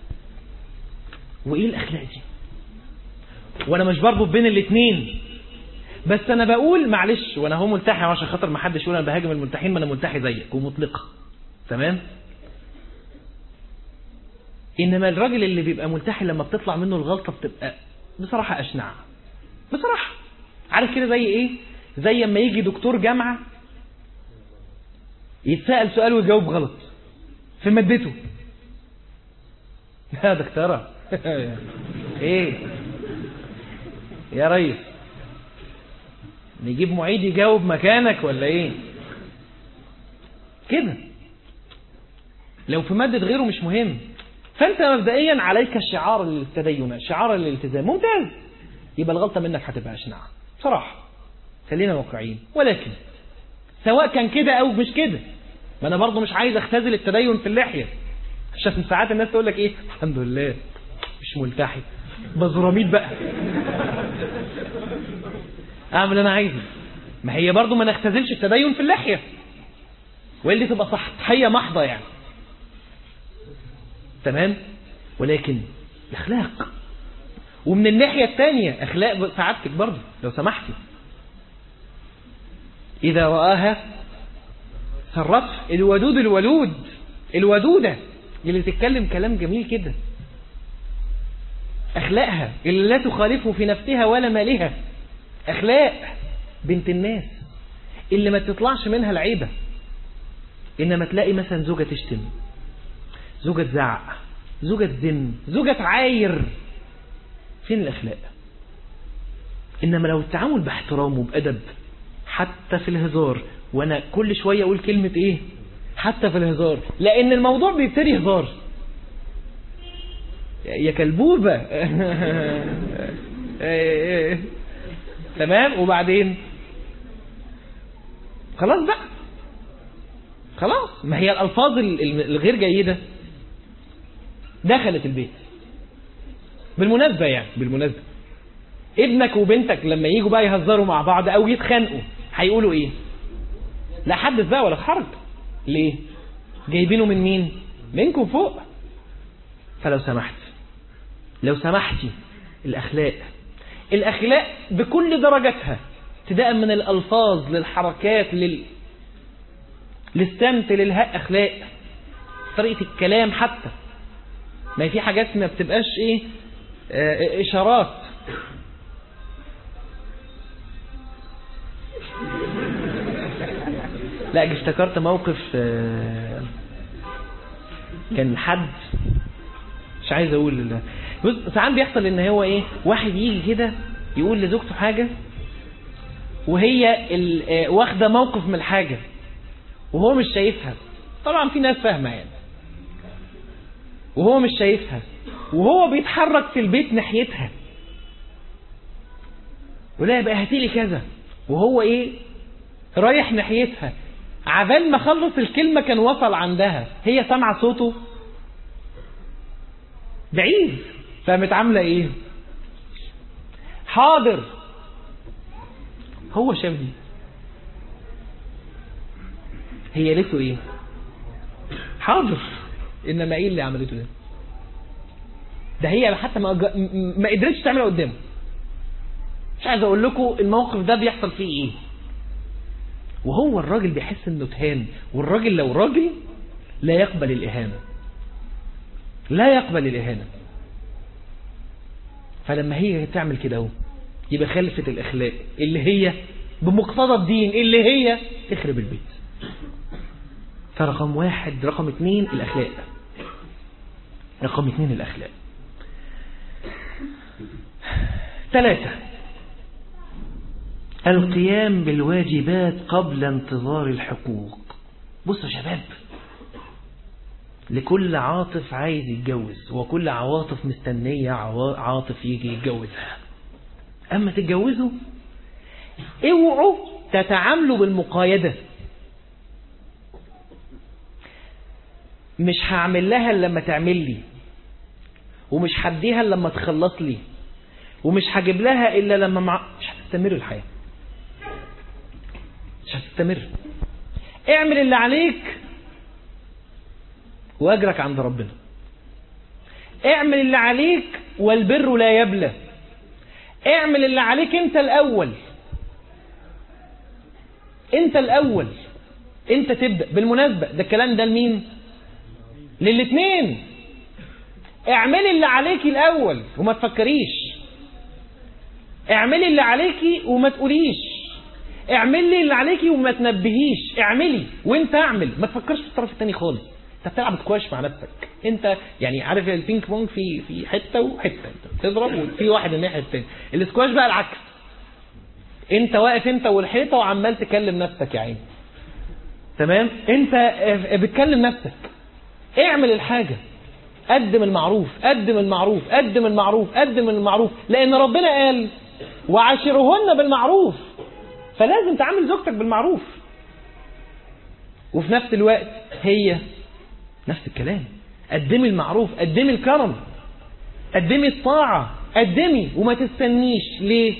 وايه الاخلاق دي وانا مش بربط بين الاثنين بس انا بقول معلش وانا هو ملتحي عشان خاطر ما حدش يقول انا بهاجم الملتحين ما انا ملتحي زيك ومطلقه تمام انما الراجل اللي بيبقى ملتحي لما بتطلع منه الغلطه بتبقى بصراحه اشنع بصراحه عارف كده زي ايه زي اما يجي دكتور جامعه يتسال سؤال ويجاوب غلط في مادته يا دكتوره ايه يا ريس نجيب معيد يجاوب مكانك ولا ايه كده لو في مادة غيره مش مهم فانت مبدئيا عليك شعار التدين شعار الالتزام ممتاز يبقى الغلطة منك هتبقى اشنع بصراحة خلينا واقعيين ولكن سواء كان كده او مش كده ما انا برضه مش عايز اختزل التدين في اللحية عشان ساعات الناس تقول لك ايه الحمد لله مش ملتحي بزراميط بقى اعمل اللي انا عايزه ما هي برضه ما نختزلش التدين في اللحية واللي تبقى صحية محضة يعني تمام ولكن اخلاق ومن الناحية الثانية اخلاق سعادتك برضه لو سمحتي اذا رآها سرته الودود الولود الودودة اللي تتكلم كلام جميل كده اخلاقها اللي لا تخالفه في نفسها ولا مالها اخلاق بنت الناس اللي ما تطلعش منها العيبة انما تلاقي مثلا زوجة تشتم زوجة تزعق زوجة تذم زوجة تعاير فين الأخلاق إنما لو التعامل باحترام وبأدب حتى في الهزار وأنا كل شوية أقول كلمة إيه حتى في الهزار لأن الموضوع بيبتدي هزار يا كلبوبة تمام وبعدين خلاص بقى خلاص ما هي الألفاظ الغير جيدة دخلت البيت بالمناسبة يعني بالمناسبة ابنك وبنتك لما يجوا بقى يهزروا مع بعض او يتخانقوا هيقولوا ايه لا حدث بقى ولا حرج ليه جايبينه من مين منكم فوق فلو سمحت لو سمحتي الاخلاق الاخلاق بكل درجاتها ابتداء من الالفاظ للحركات لل للسمت للهاء اخلاق طريقة الكلام حتى ما في حاجات ما بتبقاش ايه اه اشارات لا افتكرت موقف اه كان حد مش عايز اقول بص ساعات بيحصل ان هو ايه واحد يجي كده يقول لزوجته حاجة وهي واخدة موقف من الحاجة وهو مش شايفها طبعا في ناس فاهمة يعني وهو مش شايفها وهو بيتحرك في البيت ناحيتها ولا يبقى هاتيلي كذا وهو ايه رايح ناحيتها عبال ما خلص الكلمة كان وصل عندها هي سامعة صوته بعيد فقامت عاملة ايه حاضر هو شاف دي هي قالت له ايه حاضر انما ايه اللي عملته ده ده هي حتى ما ما قدرتش تعملها قدامه مش عايز اقول لكم الموقف ده بيحصل فيه ايه وهو الراجل بيحس انه اتهان والراجل لو راجل لا يقبل الاهانه لا يقبل الاهانه فلما هي تعمل كده اهو يبقى خلفت الاخلاق اللي هي بمقتضى الدين اللي هي تخرب البيت فرقم واحد رقم اتنين الأخلاق رقم اتنين الأخلاق ثلاثة القيام بالواجبات قبل انتظار الحقوق بصوا يا شباب لكل عاطف عايز يتجوز وكل عواطف مستنية عوا- عاطف يجي يتجوزها أما تتجوزوا اوعوا تتعاملوا بالمقايدة مش هعمل لها إلا لما تعمل لي ومش هديها إلا لما تخلص لي ومش هجيب لها إلا لما مع... مش هتستمر الحياة مش هتستمر اعمل اللي عليك واجرك عند ربنا اعمل اللي عليك والبر لا يبلى اعمل اللي عليك انت الاول انت الاول انت تبدا بالمناسبه ده الكلام ده لمين للاثنين اعملي اللي عليكي الاول وما تفكريش اعملي اللي عليكي وما تقوليش اعملي اللي عليكي وما تنبهيش اعملي وانت اعمل ما تفكرش في الطرف الثاني خالص انت بتلعب سكواش مع نفسك انت يعني عارف البينج بونج في في حته وحته انت بتضرب وفي واحد الناحيه الثانيه السكواش بقى العكس انت واقف انت والحيطه وعمال تكلم نفسك يا عيني تمام انت اه، بتكلم نفسك اعمل الحاجه قدم المعروف قدم المعروف قدم المعروف قدم المعروف لان ربنا قال وعاشرهن بالمعروف فلازم تعامل زوجتك بالمعروف وفي نفس الوقت هي نفس الكلام قدمي المعروف قدمي الكرم قدمي الطاعة قدمي وما تستنيش ليه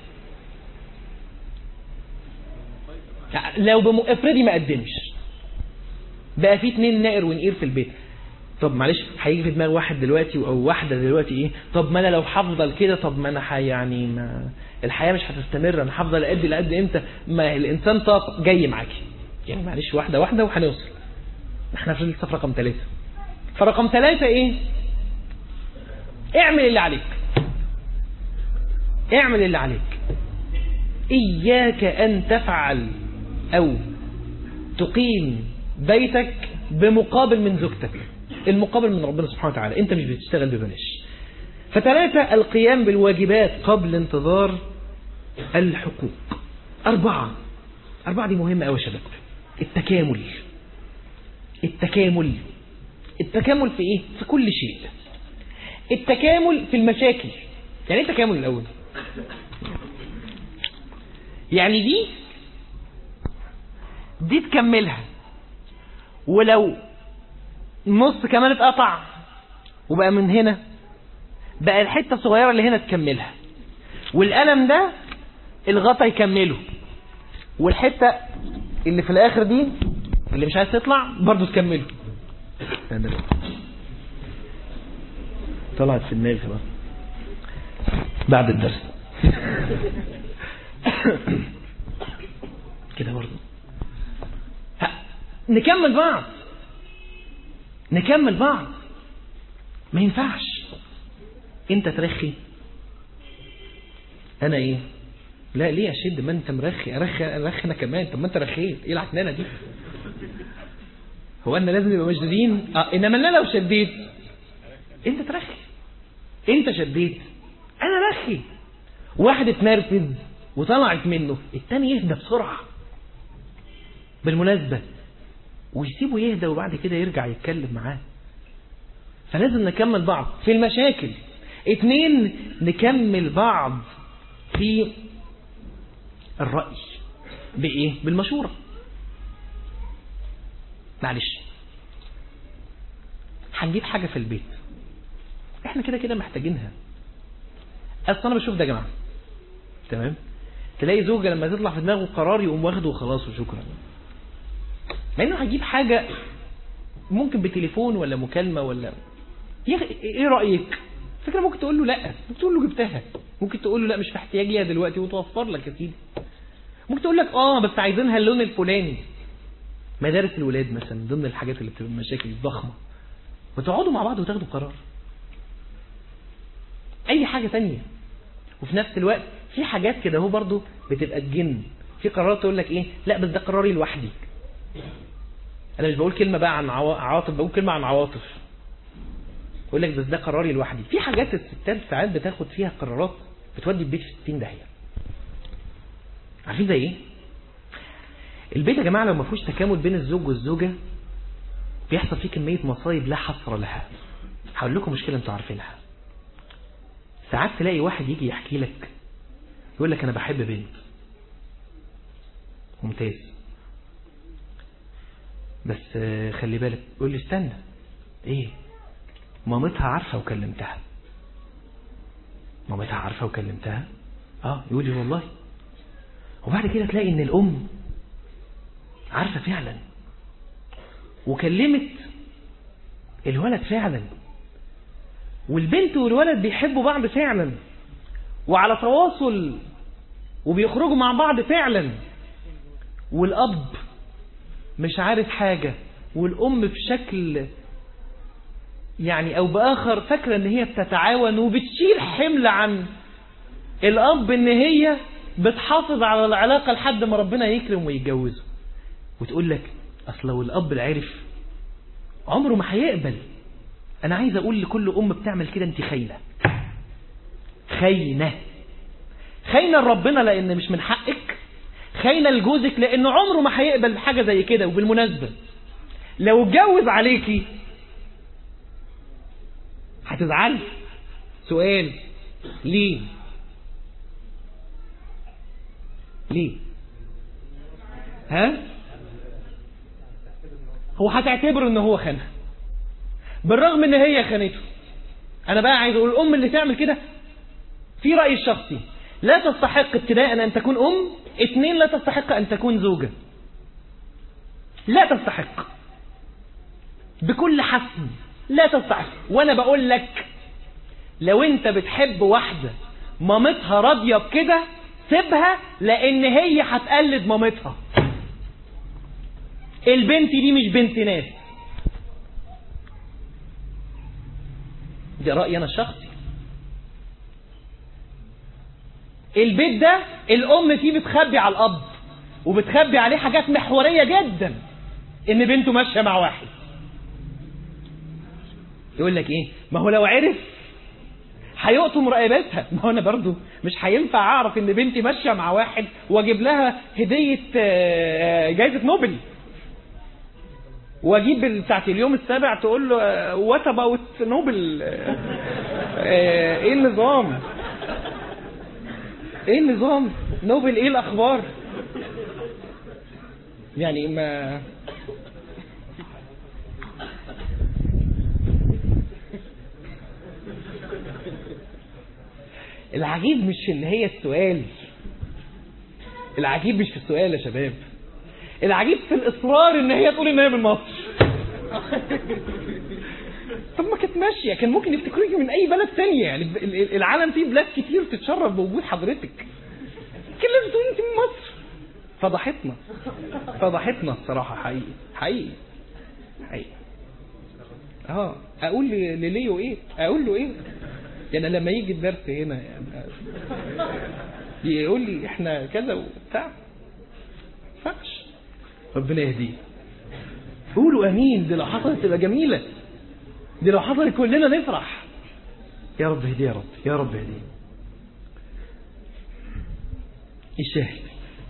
لو بم... افرضي ما قدمش بقى في اتنين نائر ونقير في البيت طب معلش هيجي في دماغ واحد دلوقتي او واحده دلوقتي ايه طب ما انا لو هفضل كده طب ما انا حي يعني ما الحياه مش هتستمر انا هفضل ادي لقد امتى ما الانسان طاق جاي معاكي يعني معلش واحده واحده وهنوصل احنا في لسه في رقم ثلاثة فرقم ثلاثة ايه اعمل اللي عليك اعمل اللي عليك اياك ان تفعل او تقيم بيتك بمقابل من زوجتك المقابل من ربنا سبحانه وتعالى انت مش بتشتغل ببلاش فثلاثة القيام بالواجبات قبل انتظار الحقوق أربعة أربعة دي مهمة أوي يا شباب التكامل التكامل التكامل في ايه في كل شيء التكامل في المشاكل يعني ايه التكامل الاول يعني دي دي تكملها ولو نص كمان اتقطع وبقى من هنا بقى الحته الصغيره اللي هنا تكملها والقلم ده الغطا يكمله والحته اللي في الاخر دي اللي مش عايز تطلع برضه تكمله طلعت في دماغي بقى بعد الدرس كده برضه ها، نكمل بعض نكمل بعض ما ينفعش انت ترخي انا ايه لا ليه اشد ما انت مرخي ارخي ارخي انا كمان طب ما انت رخيت ايه العكنانه دي هو انا لازم نبقى مشدودين اه انما انا لو شديت انت ترخي انت شديت انا رخي واحد اتنرفز وطلعت منه التاني يهدى بسرعه بالمناسبه ويسيبه يهدى وبعد كده يرجع يتكلم معاه فلازم نكمل بعض في المشاكل اتنين نكمل بعض في الرأي بإيه؟ بالمشورة معلش هنجيب حاجة في البيت احنا كده كده محتاجينها اصل انا بشوف ده يا جماعة تمام تلاقي زوجة لما تطلع في دماغه قرار يقوم واخده وخلاص وشكرا مع انه هيجيب حاجة ممكن بتليفون ولا مكالمة ولا يا أخي ايه رأيك فكرة ممكن تقول له لا ممكن تقول له جبتها ممكن تقول له لا مش محتاج ليها دلوقتي وتوفر لك يا سيدي ممكن تقول لك اه بس عايزينها اللون الفلاني مدارس الولاد مثلا ضمن الحاجات اللي بتبقى المشاكل الضخمة وتقعدوا مع بعض وتاخدوا قرار اي حاجة تانية وفي نفس الوقت في حاجات كده هو برضو بتبقى تجن في قرارات تقول لك ايه لا بس ده قراري لوحدي انا مش بقول كلمة بقى عن عوا- عواطف بقول كلمة عن عواطف يقول لك بس ده قراري لوحدي في حاجات الستات ساعات بتاخد فيها قرارات بتودي البيت في 60 داهيه عارفين زي ايه البيت يا جماعة لو ما فيهوش تكامل بين الزوج والزوجة بيحصل فيه كمية مصايب لا حصر لها هقول لكم مشكلة انتوا عارفينها ساعات تلاقي واحد يجي يحكي لك يقول لك انا بحب بنت ممتاز بس آه، خلي بالك يقول لي استنى ايه مامتها عارفة وكلمتها مامتها عارفة وكلمتها اه يقول لي والله وبعد كده تلاقي ان الام عارفة فعلا وكلمت الولد فعلا والبنت والولد بيحبوا بعض فعلا وعلى تواصل وبيخرجوا مع بعض فعلا والأب مش عارف حاجة والأم بشكل يعني أو بآخر فاكرة إن هي بتتعاون وبتشيل حمل عن الأب إن هي بتحافظ على العلاقة لحد ما ربنا يكرم ويتجوزه وتقول لك أصل لو الأب العرف عمره ما هيقبل أنا عايز أقول لكل أم بتعمل كده أنت خاينة خاينة خاينة لربنا لأن مش من حقك خاينة لجوزك لأنه عمره ما هيقبل بحاجة زي كده وبالمناسبة لو اتجوز عليكي هتزعلي سؤال ليه ليه ها هو هتعتبره ان هو خانها بالرغم ان هي خانته انا بقى عايز اقول الام اللي تعمل كده في رأيي الشخصي لا تستحق ابتداء ان تكون ام اثنين لا تستحق ان تكون زوجة لا تستحق بكل حسم لا تستحق وانا بقول لك لو انت بتحب واحدة مامتها راضية بكده سيبها لان هي هتقلد مامتها البنت دي مش بنت ناس ده رأيي أنا الشخصي البيت ده الأم فيه بتخبي على الأب وبتخبي عليه حاجات محورية جدا إن بنته ماشية مع واحد يقول لك إيه ما هو لو عرف هيقطم رقبتها ما هو أنا برضو مش هينفع أعرف إن بنتي ماشية مع واحد وأجيب لها هدية آه، جايزة نوبل واجيب بتاعت اليوم السابع تقول له وات اباوت نوبل ايه النظام ايه النظام نوبل ايه الاخبار يعني ما العجيب مش ان هي السؤال العجيب مش في السؤال يا شباب العجيب في الاصرار ان هي تقول ان هي من مصر طب ما كانت ماشيه كان ممكن يفتكروكي من اي بلد تانية يعني ال- ال- العالم فيه بلاد كتير تتشرف بوجود حضرتك كان لازم تقولي انت من مصر فضحتنا فضحتنا الصراحه حقيقي حقيقي حقيقي اه اقول ل- لليو ايه اقول له ايه يعني لما يجي الدرس هنا يعني يقول لي احنا كذا وبتاع ما ينفعش ربنا يهديه قولوا امين دي لو حصلت تبقى جميله دي لو حصلت كلنا نفرح يا رب اهديه يا رب يا رب اهديه الشاهد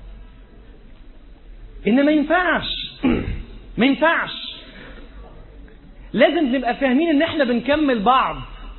ان ما ينفعش ما ينفعش لازم نبقى فاهمين ان احنا بنكمل بعض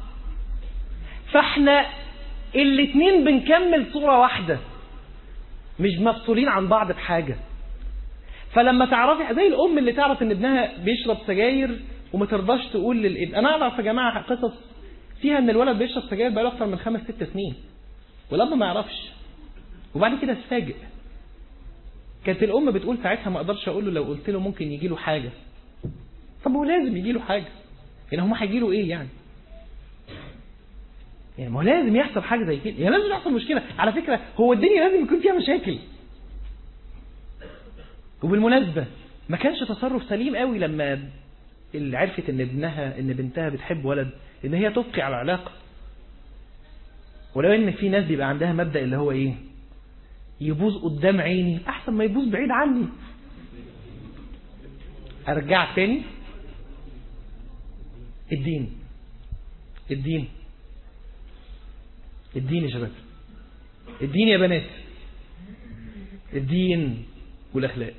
فاحنا الاتنين بنكمل صورة واحدة مش مفصولين عن بعض بحاجة فلما تعرفي زي الام اللي تعرف ان ابنها بيشرب سجاير وما ترضاش تقول للابن انا اعرف يا جماعه قصص فيها ان الولد بيشرب سجاير بقاله اكتر من خمس ست سنين والاب ما يعرفش وبعد كده اتفاجئ كانت الام بتقول ساعتها ما اقدرش اقول له لو قلت له ممكن يجي له حاجه طب هو لازم يجي له حاجه يعني هم هيجي له ايه يعني يعني ما هو لازم يحصل حاجه زي كده يعني لازم يحصل مشكله على فكره هو الدنيا لازم يكون فيها مشاكل وبالمناسبة ما كانش تصرف سليم قوي لما اللي عرفت ان ابنها ان بنتها بتحب ولد ان هي تبقي على العلاقة ولو ان في ناس بيبقى عندها مبدأ اللي هو ايه يبوظ قدام عيني احسن ما يبوظ بعيد عني ارجع تاني الدين الدين الدين يا شباب الدين يا بنات الدين والأخلاق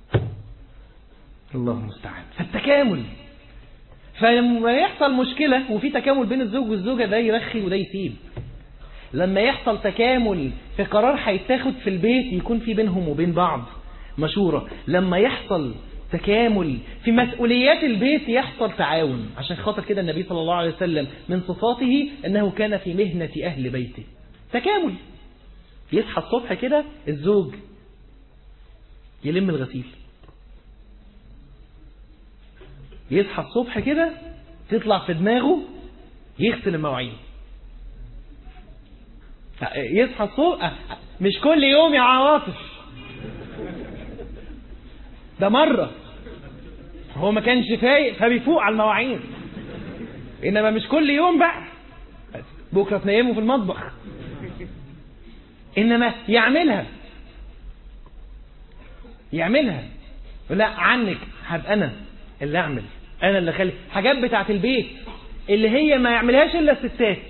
الله المستعان فالتكامل فلما يحصل مشكلة وفي تكامل بين الزوج والزوجة ده يرخي وده يسيب لما يحصل تكامل في قرار هيتاخد في البيت يكون في بينهم وبين بعض مشورة لما يحصل تكامل في مسؤوليات البيت يحصل تعاون عشان خاطر كده النبي صلى الله عليه وسلم من صفاته أنه كان في مهنة أهل بيته تكامل يصحى الصبح كده الزوج يلم الغسيل يصحى الصبح كده تطلع في دماغه يغسل المواعين يصحى الصبح مش كل يوم يا عواطف ده مرة هو ما كانش فايق فبيفوق على المواعين انما مش كل يوم بقى بكرة تنيمه في المطبخ انما يعملها يعملها لا عنك هبقى انا اللي اعمل انا اللي اخلي حاجات بتاعت البيت اللي هي ما يعملهاش الا الستات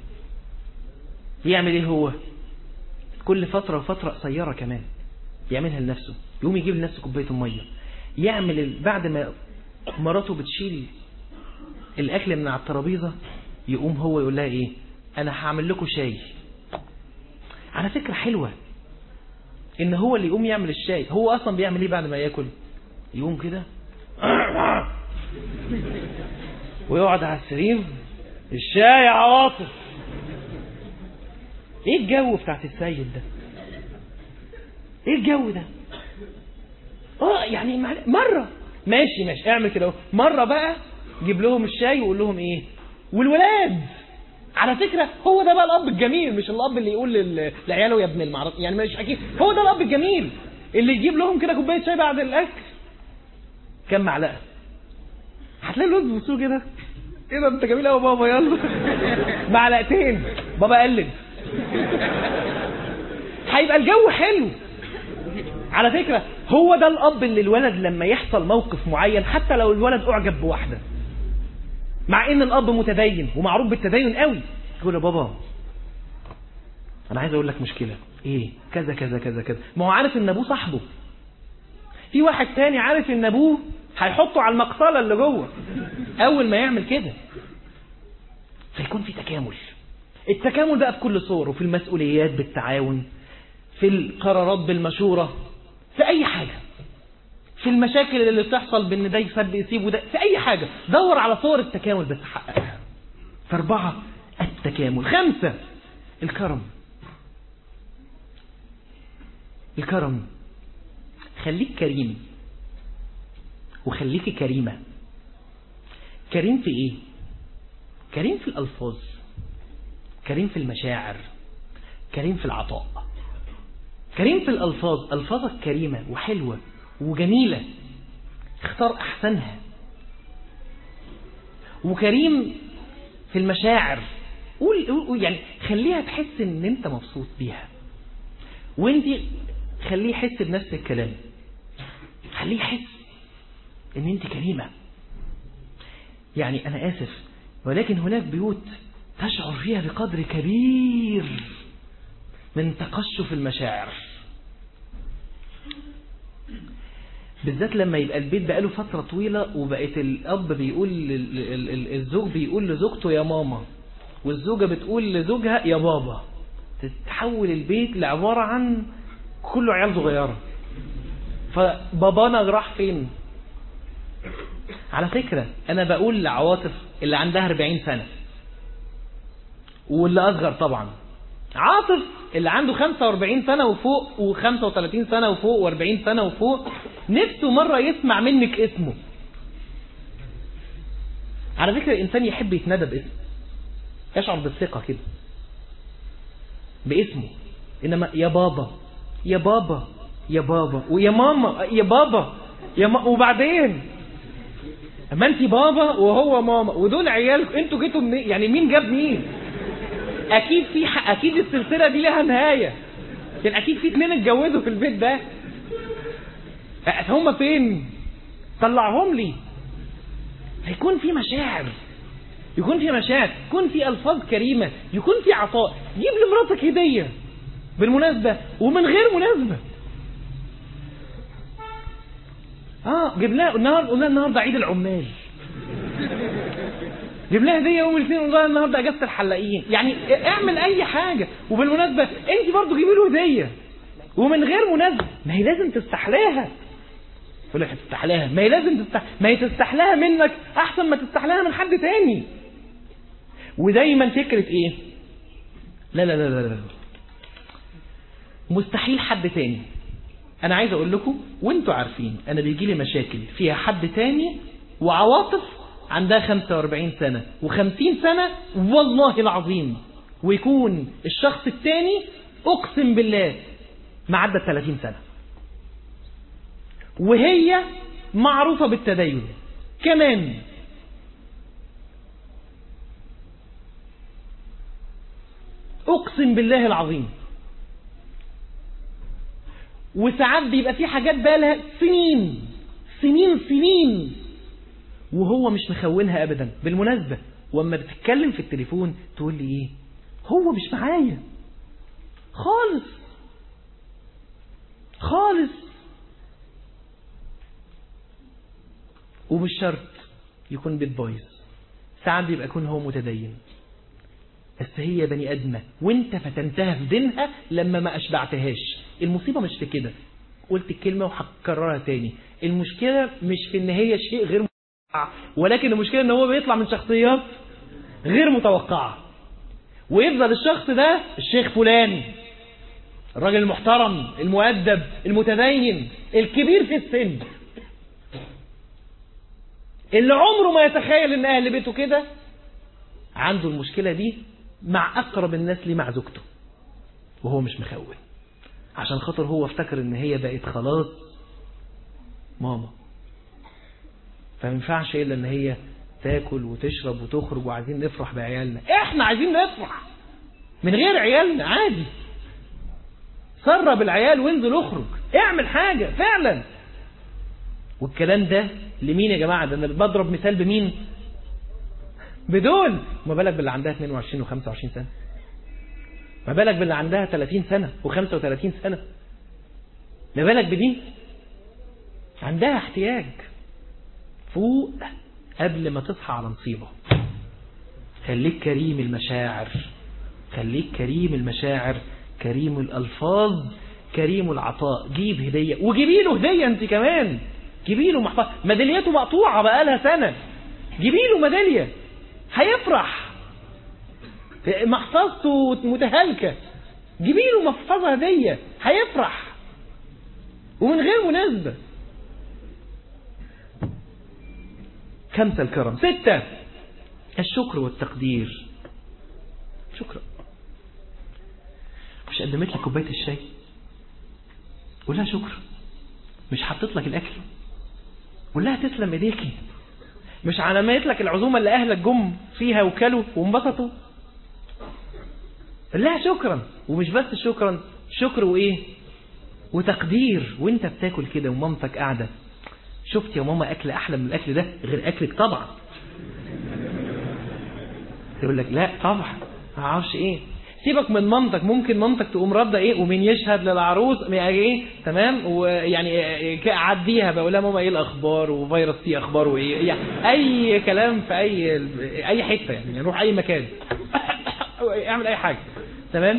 يعمل ايه هو كل فترة وفترة قصيرة كمان يعملها لنفسه يقوم يجيب لنفسه كوباية المية يعمل ال- بعد ما مراته بتشيل الاكل من على الترابيزة يقوم هو يقول لها ايه انا هعمل لكم شاي على فكرة حلوة ان هو اللي يقوم يعمل الشاي هو اصلا بيعمل ايه بعد ما ياكل يقوم كده ويقعد على السرير الشاي يا عواطف ايه الجو بتاعت السيد ده ايه الجو ده اه يعني مع- مرة ماشي ماشي اعمل كده اهو. مرة بقى جيب لهم الشاي وقول لهم ايه والولاد على فكرة هو ده بقى الأب الجميل مش الأب اللي يقول لل- لعياله يا ابن المعرض يعني مش أكيد هو ده الأب الجميل اللي يجيب لهم كده كوباية شاي بعد الأكل كام معلقة هتلاقي الولاد بيبصوا كده ايه ده انت جميل قوي يا بابا يلا معلقتين بابا قلد هيبقى الجو حلو على فكرة هو ده الأب اللي الولد لما يحصل موقف معين حتى لو الولد أعجب بواحدة مع ان الاب متدين ومعروف بالتدين قوي يقول يا بابا انا عايز اقول لك مشكله ايه كذا كذا كذا كذا ما هو عارف ان ابوه صاحبه في واحد تاني عارف ان ابوه هيحطه على المقصله اللي جوه اول ما يعمل كده فيكون في تكامل التكامل بقى بكل صوره في المسؤوليات بالتعاون في القرارات بالمشوره في اي حاجه في المشاكل اللي بتحصل بان ده يسب يسيب وده في اي حاجه دور على صور التكامل بس حققها فاربعه التكامل خمسه الكرم الكرم خليك كريم وخليكي كريمه كريم في ايه كريم في الالفاظ كريم في المشاعر كريم في العطاء كريم في الألفاظ ألفاظك كريمة وحلوة وجميلة اختار أحسنها وكريم في المشاعر قول, قول يعني خليها تحس ان انت مبسوط بيها وانت خليه يحس بنفس الكلام خليه يحس ان انت كريمة يعني انا اسف ولكن هناك بيوت تشعر فيها بقدر كبير من تقشف المشاعر بالذات لما يبقى البيت بقاله فترة طويلة وبقت الأب بيقول لل- ال- ال- الزوج بيقول لزوجته يا ماما والزوجة بتقول لزوجها يا بابا تتحول البيت لعبارة عن كله عيال صغيرة فبابانا راح فين على فكرة أنا بقول لعواطف اللي عندها 40 سنة واللي أصغر طبعا عاطف اللي عنده 45 سنة وفوق و35 سنة وفوق و40 سنة وفوق نفسه مرة يسمع منك اسمه على فكرة الإنسان يحب يتندى باسم يشعر بالثقة كده باسمه إنما يا بابا يا بابا يا بابا ويا ماما يا بابا يا ما وبعدين اما انت بابا وهو ماما ودول عيال انتوا جيتوا منين يعني مين جاب مين اكيد في ح... اكيد السلسله دي لها نهايه يعني اكيد في اتنين اتجوزوا في البيت ده أه، هم فين طلعهم لي هيكون في مشاعر يكون في مشاعر يكون في الفاظ كريمه يكون في عطاء جيب لمراتك هديه بالمناسبه ومن غير مناسبه اه جيب لها النهارده قلنا النهارده عيد العمال جيب لها هديه يوم الاثنين والله النهارده اجازه الحلاقين يعني اعمل اي حاجه وبالمناسبه انت برضو جيبي له هديه ومن غير مناسبه ما هي لازم تستحلاها يقول لك هتستحلاها ما هي لازم تستح ما هي تستحلاها منك احسن ما تستحلاها من حد تاني ودايما فكره ايه لا لا لا لا لا مستحيل حد تاني انا عايز اقول لكم وانتوا عارفين انا بيجي لي مشاكل فيها حد تاني وعواطف عندها 45 سنة و50 سنة والله العظيم ويكون الشخص التاني اقسم بالله معدى 30 سنة وهي معروفة بالتدين كمان اقسم بالله العظيم وساعات بيبقى في حاجات بالها سنين سنين سنين وهو مش مخونها ابدا بالمناسبة واما بتتكلم في التليفون تقول لي ايه هو مش معايا خالص خالص ومش شرط يكون بيت بايظ ساعات بيبقى يكون هو متدين بس هي بني ادمه وانت فتنتها في دينها لما ما اشبعتهاش المصيبه مش في كده قلت الكلمه وهكررها تاني المشكله مش في ان هي شيء غير متوقع ولكن المشكله ان هو بيطلع من شخصيات غير متوقعه ويفضل الشخص ده الشيخ فلان الراجل المحترم المؤدب المتدين الكبير في السن اللي عمره ما يتخيل ان اهل بيته كده عنده المشكلة دي مع أقرب الناس ليه مع زوجته وهو مش مخون عشان خاطر هو افتكر ان هي بقت خلاص ماما فما ينفعش الا ان هي تاكل وتشرب وتخرج وعايزين نفرح بعيالنا احنا عايزين نفرح من غير عيالنا عادي سرب العيال وانزل اخرج اعمل حاجة فعلا والكلام ده لمين يا جماعة ده انا بضرب مثال بمين بدول ما بالك باللي عندها 22 و25 سنة ما بالك باللي عندها 30 سنة و35 سنة ما بالك بدي عندها احتياج فوق قبل ما تصحى على مصيبة خليك كريم المشاعر خليك كريم المشاعر كريم الألفاظ كريم العطاء جيب هدية وجيبي له هدية انت كمان جيبي له محفظة ميداليته مقطوعة بقالها سنة جيبي له ميدالية هيفرح محفظته متهالكة جيبي له محفظة هدية هيفرح ومن غير مناسبة خمسة الكرم ستة الشكر والتقدير شكرا مش قدمت لك كوباية الشاي قول لها شكرا مش حطيت لك الاكل قول لها تسلم ايديكي مش علامات لك العزومة اللي أهلك جم فيها وكلوا وانبسطوا لا شكرا ومش بس شكرا شكر وإيه وتقدير وانت بتاكل كده ومامتك قاعدة شفت يا ماما أكل أحلى من الأكل ده غير أكلك طبعا تقول لك لا طبعا ما اعرفش ايه سيبك من مامتك ممكن مامتك تقوم رده ايه ومين يشهد للعروس ايه تمام ويعني عديها بقول لها ماما ايه الاخبار وفيروس سي اخباره ايه يعني اي كلام في اي اي حته يعني نروح اي مكان اعمل اي حاجه تمام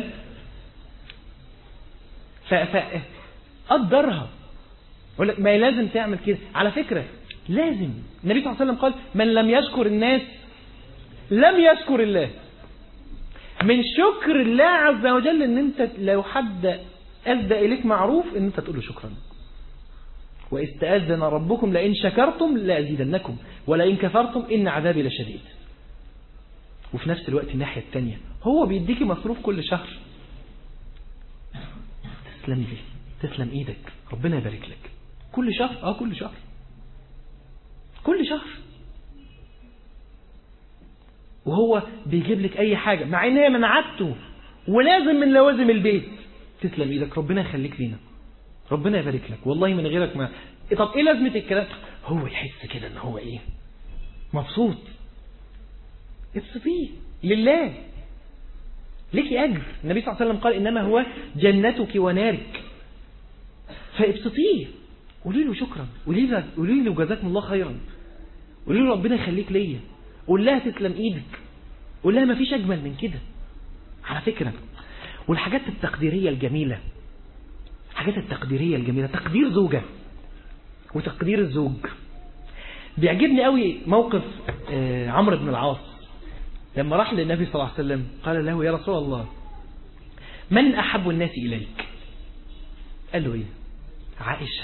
ف ف قدرها اقول لك ما لازم تعمل كده على فكره لازم النبي صلى الله عليه وسلم قال من لم يشكر الناس لم يشكر الله من شكر الله عز وجل ان انت لو حد أسدى إليك معروف ان انت تقول له شكرا واستأذن ربكم لئن شكرتم لأزيدنكم ولئن كفرتم إن عذابي لشديد وفي نفس الوقت الناحية التانية هو بيديكي مصروف كل شهر تسلم لي تسلم ايدك ربنا يبارك لك كل شهر اه كل شهر كل شهر وهو بيجيب لك اي حاجة مع ان هي منعته ولازم من لوازم البيت تسلم ايدك ربنا يخليك لينا ربنا يبارك لك والله من غيرك ما طب ايه لازمة الكلام هو يحس كده ان هو ايه مبسوط ابسطيه لله ليك اجر النبي صلى الله عليه وسلم قال انما هو جنتك ونارك فابسطيه قولي له شكرا قولي له قولي له جزاكم الله خيرا قولي له ربنا يخليك ليا قول لها تسلم ايدك قول لها ما فيش اجمل من كده على فكرة والحاجات التقديرية الجميلة الحاجات التقديرية الجميلة تقدير زوجة وتقدير الزوج بيعجبني قوي موقف آه، عمرو بن العاص لما راح للنبي صلى الله عليه وسلم قال له يا رسول الله من أحب الناس إليك قال له إيه عائشة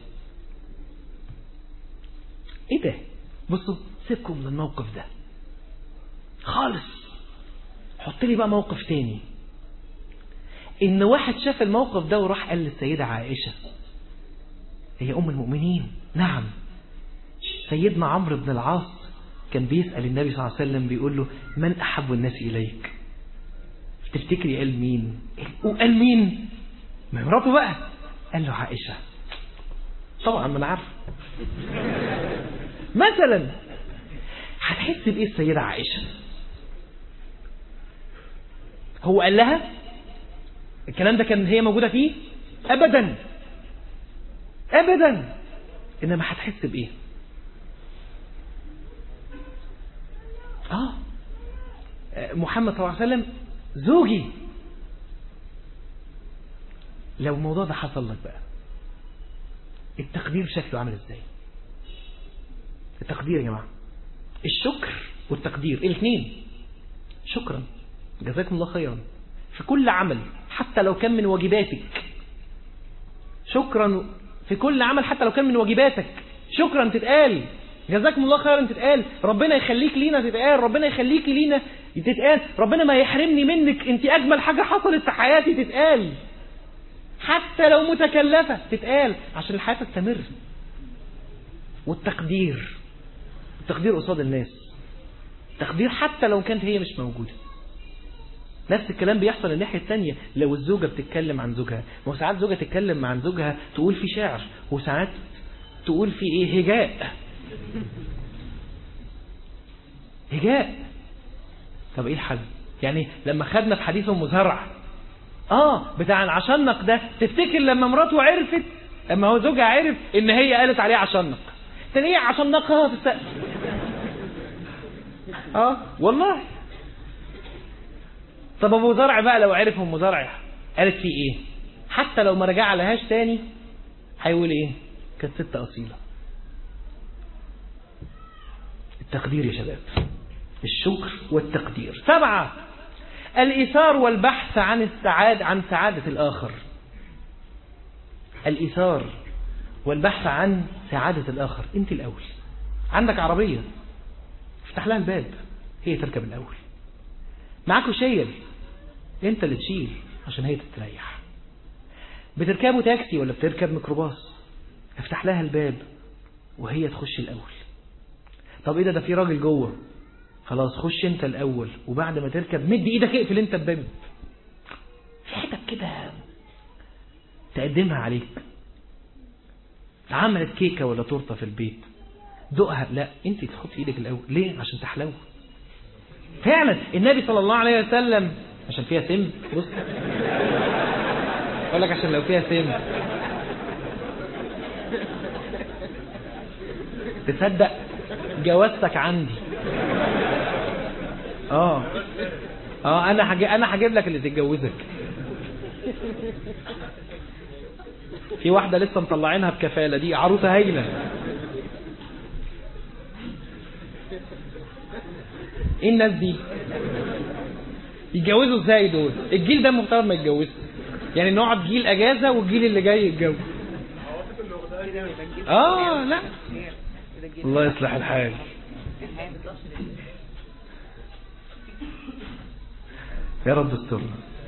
إيه ده بصوا سيبكم من الموقف ده خالص حط لي بقى موقف تاني إن واحد شاف الموقف ده وراح قال للسيدة عائشة هي أم المؤمنين نعم سيدنا عمرو بن العاص كان بيسأل النبي صلى الله عليه وسلم بيقول له من أحب الناس إليك تفتكري قال مين وقال مين ما مراته بقى قال له عائشة طبعا ما انا عارف مثلا هتحس بايه السيدة عائشة هو قال لها الكلام ده كان هي موجودة فيه ابدا ابدا انما هتحس بايه اه محمد صلى الله عليه وسلم زوجي لو الموضوع ده حصل لك بقى التقدير شكله عامل ازاي التقدير يا جماعة الشكر والتقدير الاثنين شكرا جزاكم الله خيرا في كل عمل حتى لو كان من واجباتك شكرا في كل عمل حتى لو كان من واجباتك شكرا تتقال جزاكم الله خيرا تتقال ربنا يخليك لينا تتقال ربنا يخليك لينا تتقال ربنا ما يحرمني منك انت اجمل حاجة حصلت في حياتي تتقال حتى لو متكلفة تتقال عشان الحياة تستمر والتقدير التقدير قصاد الناس تقدير حتى لو كانت هي مش موجودة نفس الكلام بيحصل الناحية التانية لو الزوجة بتتكلم عن زوجها ما هو ساعات زوجة تتكلم عن زوجها تقول في شعر وساعات تقول في ايه هجاء هجاء طب ايه الحل يعني لما خدنا في حديث ام زرع اه بتاع العشنق ده تفتكر لما مراته عرفت اما هو زوجها عرف ان هي قالت عليه عشنق تاني ايه عشنقها في السقف اه والله طب ابو زرع بقى لو عرف ام زرع قالت فيه ايه حتى لو ما رجع لهاش تاني هيقول ايه كانت ست اصيله التقدير يا شباب الشكر والتقدير سبعة الإيثار والبحث عن السعادة عن سعادة الآخر الإيثار والبحث عن سعادة الآخر أنت الأول عندك عربية افتح لها الباب هي تركب الأول معاكوا شيل أنت اللي تشيل عشان هي تستريح بتركبوا تاكسي ولا بتركب ميكروباص افتح لها الباب وهي تخش الأول طب ايه ده ده في راجل جوه خلاص خش انت الاول وبعد ما تركب مد ايدك اقفل انت الباب في حتت كده تقدمها عليك عملت كيكة ولا تورته في البيت دقها لا انت تحط ايدك الاول ليه عشان تحلو فعلا النبي صلى الله عليه وسلم عشان فيها سم بص اقول لك عشان لو فيها سم تصدق جوازتك عندي اه اه انا هجي انا هجيب لك اللي تتجوزك في واحده لسه مطلعينها بكفاله دي عروسه هايله ايه الناس دي يتجوزوا ازاي دول الجيل ده المفترض ما يتجوزش يعني نقعد جيل اجازه والجيل اللي جاي يتجوز اه لا الله يصلح الحال يا رب استرنا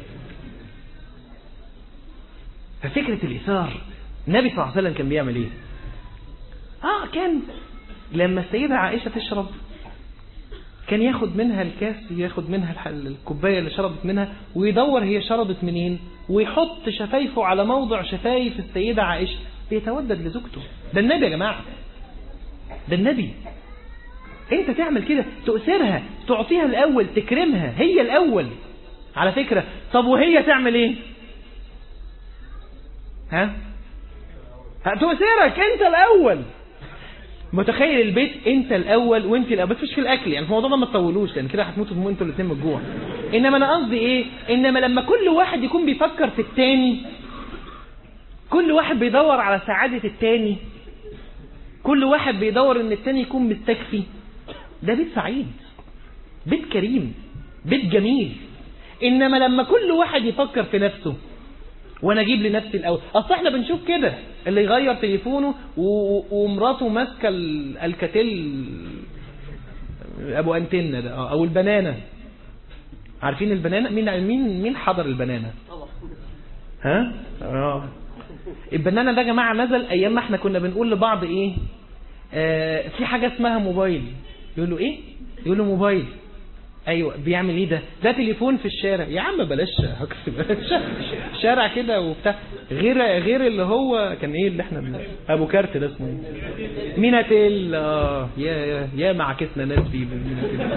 ففكرة الإثار النبي صلى الله عليه وسلم كان بيعمل ايه اه كان لما السيدة عائشة تشرب كان ياخد منها الكاس ياخد منها الكوباية اللي شربت منها ويدور هي شربت منين ويحط شفايفه على موضع شفايف السيدة عائشة بيتودد لزوجته ده النبي يا جماعة ده النبي انت تعمل كده تؤثرها تعطيها الاول تكرمها هي الاول على فكرة طب وهي تعمل ايه ها هتؤثرك انت الاول متخيل البيت انت الاول وانت الاول بس مش في الاكل يعني في الموضوع ده ما تطولوش لان كده هتموتوا انتوا الاثنين من الجوع انما انا قصدي ايه انما لما كل واحد يكون بيفكر في التاني كل واحد بيدور على سعادة التاني كل واحد بيدور ان التاني يكون مستكفي ده بيت سعيد بيت كريم بيت جميل انما لما كل واحد يفكر في نفسه وانا اجيب لنفسي الاول اصل احنا بنشوف كده اللي يغير تليفونه و- ومراته ماسكه ال- الكتل ابو انتنه ده آه، او البنانه عارفين البنانه مين مين مين حضر البنانه ها اه البنانه ده يا جماعه نزل ايام ما احنا كنا بنقول لبعض ايه آه في حاجه اسمها موبايل يقولوا ايه يقولوا موبايل ايوه بيعمل ايه ده ده تليفون في الشارع يا عم بلاش هكس بلاش شارع كده وبتاع غير غير اللي هو كان ايه اللي احنا بن... ابو كارت ده اسمه ايه ميناتيل اه يا يا يا ما عكسنا ناس فيه بالميناتيل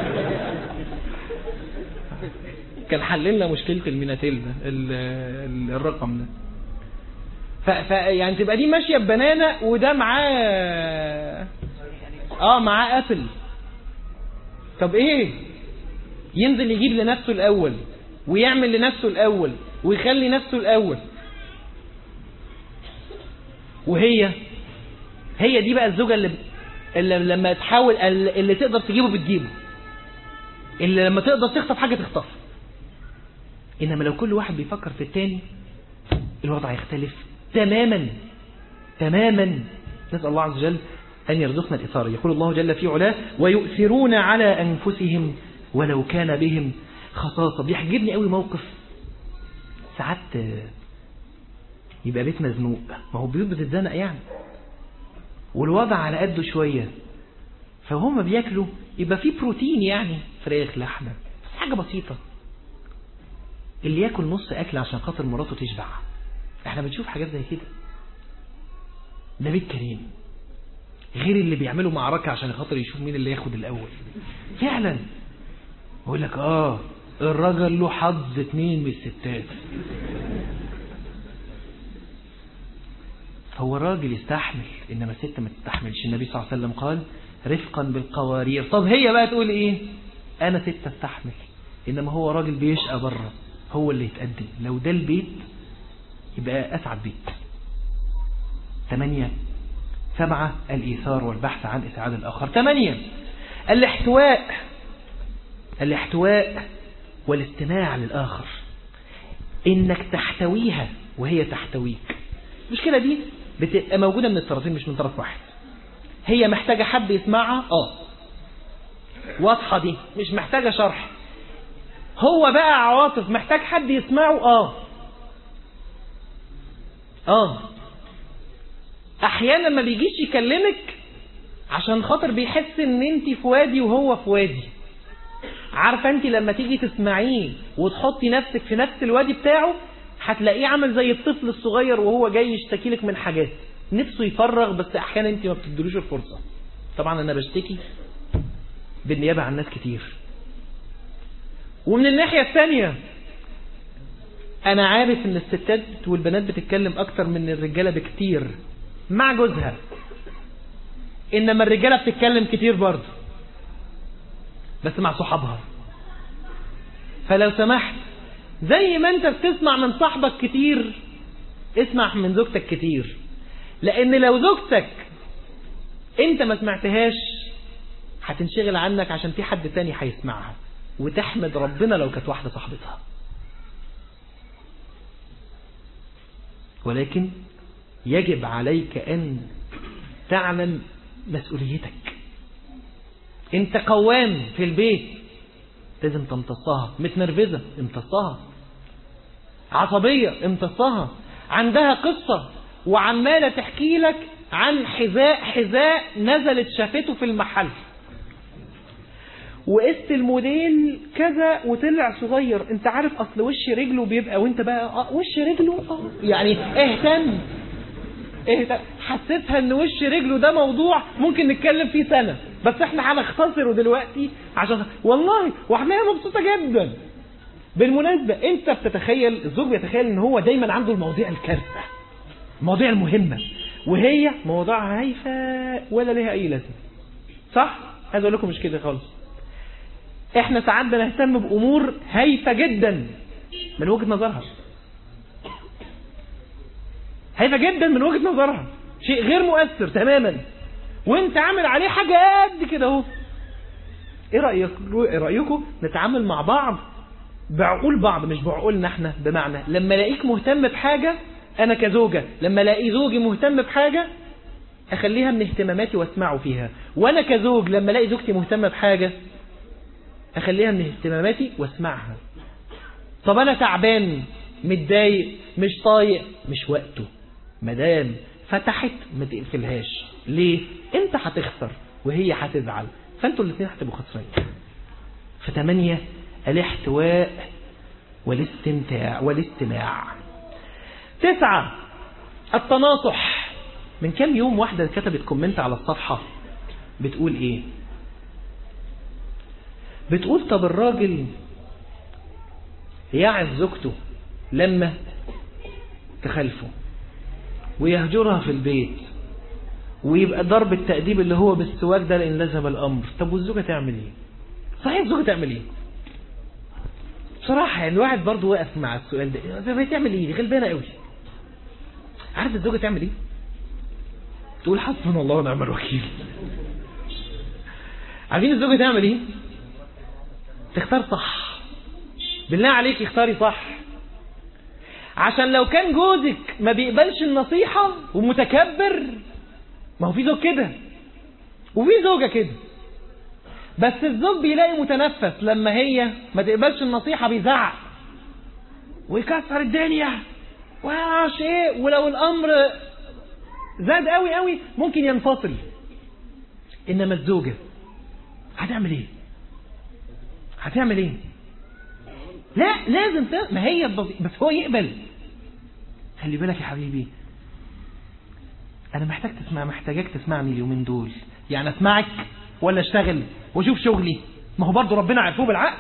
كان حللنا مشكله الميناتيل ده ال... ال... الرقم ده ف... ف... يعني تبقى دي ماشيه ببنانه وده معاه اه معاه ابل طب ايه ينزل يجيب لنفسه الاول ويعمل لنفسه الاول ويخلي نفسه الاول وهي هي دي بقى الزوجه اللي, اللي لما تحاول اللي تقدر تجيبه بتجيبه اللي لما تقدر تخطف حاجه تخطف انما لو كل واحد بيفكر في التاني الوضع يختلف تماما تماما نسال الله عز وجل أن يرزقنا الإثارة يقول الله جل في علاه ويؤثرون على أنفسهم ولو كان بهم خصاصة بيحجبني قوي موقف ساعات يبقى بيت مزنوق ما هو بيوت بتتزنق يعني والوضع على قده شوية فهم بياكلوا يبقى في بروتين يعني فراخ لحمة بس حاجة بسيطة اللي ياكل نص أكل عشان خاطر مراته تشبع احنا بنشوف حاجات زي كده ده بيت كريم غير اللي بيعملوا معركة عشان خاطر يشوف مين اللي ياخد الأول فعلا يقول لك اه الراجل له حظ اتنين من الستات هو الراجل يستحمل انما الست ما تستحملش النبي صلى الله عليه وسلم قال رفقا بالقوارير طب هي بقى تقول ايه انا ست استحمل انما هو راجل بيشقى بره هو اللي يتقدم لو ده البيت يبقى اسعد بيت ثمانية سبعة الإيثار والبحث عن إسعاد الآخر ثمانية الاحتواء الاحتواء والاستماع للآخر إنك تحتويها وهي تحتويك المشكلة دي بتبقى موجودة من الطرفين مش من طرف واحد هي محتاجة حد يسمعها اه واضحة دي مش محتاجة شرح هو بقى عواطف محتاج حد يسمعه اه اه احيانا ما بيجيش يكلمك عشان خاطر بيحس ان انت في وادي وهو في وادي عارفه انت لما تيجي تسمعيه وتحطي نفسك في نفس الوادي بتاعه هتلاقيه عامل زي الطفل الصغير وهو جاي يشتكي لك من حاجات نفسه يفرغ بس احيانا انت ما بتدلوش الفرصه طبعا انا بشتكي بالنيابه عن ناس كتير ومن الناحيه الثانيه انا عارف ان الستات والبنات بتتكلم اكتر من الرجاله بكتير مع جوزها انما الرجاله بتتكلم كتير برضه بس مع صحابها فلو سمحت زي ما انت بتسمع من صاحبك كتير اسمع من زوجتك كتير لان لو زوجتك انت ما سمعتهاش هتنشغل عنك عشان في حد تاني هيسمعها وتحمد ربنا لو كانت واحدة صاحبتها ولكن يجب عليك أن تعلم مسؤوليتك انت قوام في البيت لازم تمتصها متنرفزة امتصها عصبية امتصها عندها قصة وعمالة تحكي لك عن حذاء حذاء نزلت شافته في المحل وقست الموديل كذا وطلع صغير انت عارف اصل وش رجله بيبقى وانت بقى اه وش رجله اه يعني اهتم اهتم حسيتها ان وش رجله ده موضوع ممكن نتكلم فيه سنة بس احنا هنختصره دلوقتي عشان والله وهتلاقيها مبسوطة جدا بالمناسبة انت بتتخيل الزوج بيتخيل ان هو دايما عنده المواضيع الكارثة المواضيع المهمة وهي موضوعها هايفة ولا ليها أي لازمة صح؟ عايز أقول لكم مش كده خالص احنا ساعات بنهتم بأمور هايفة جدا من وجهة نظرها هايفة جدا من وجهة نظرها شيء غير مؤثر تماما وانت عامل عليه حاجة قد كده اهو ايه رأيك إيه رأيكم نتعامل مع بعض بعقول بعض مش بعقولنا احنا بمعنى لما الاقيك مهتم بحاجة انا كزوجة لما الاقي زوجي مهتم بحاجة اخليها من اهتماماتي واسمعه فيها وانا كزوج لما الاقي زوجتي مهتمة بحاجة اخليها من اهتماماتي واسمعها طب انا تعبان متضايق مش طايق مش وقته مدام فتحت ما تقفلهاش ليه انت هتخسر وهي هتزعل فانتوا الاثنين هتبقوا خسرانين فتمانية الاحتواء والاستمتاع والاستماع تسعة التناصح من كام يوم واحدة كتبت كومنت على الصفحة بتقول ايه بتقول طب الراجل يعز زوجته لما تخلفه ويهجرها في البيت ويبقى ضرب التأديب اللي هو بالسواك ده لإن لزم الأمر طب والزوجة تعمل إيه صحيح الزوجة تعمل إيه بصراحة يعني الواحد برضه واقف مع السؤال ده تعمل إيه دي غلبانة قوي عارف الزوجة تعمل إيه تقول حسبنا الله ونعم الوكيل عارفين الزوجة تعمل إيه تختار صح بالله عليك اختاري صح عشان لو كان جوزك ما بيقبلش النصيحة ومتكبر ما هو في زوج كده وفي زوجة كده بس الزوج بيلاقي متنفس لما هي ما تقبلش النصيحة بيزعق ويكسر الدنيا وعش ايه ولو الامر زاد قوي قوي ممكن ينفصل انما الزوجة هتعمل ايه هتعمل ايه لا لازم ت... ما هي البسيط بس هو يقبل خلي بالك يا حبيبي انا محتاج تسمع محتاجك تسمعني اليومين دول يعني اسمعك ولا اشتغل واشوف شغلي ما هو برضه ربنا عرفوه بالعقل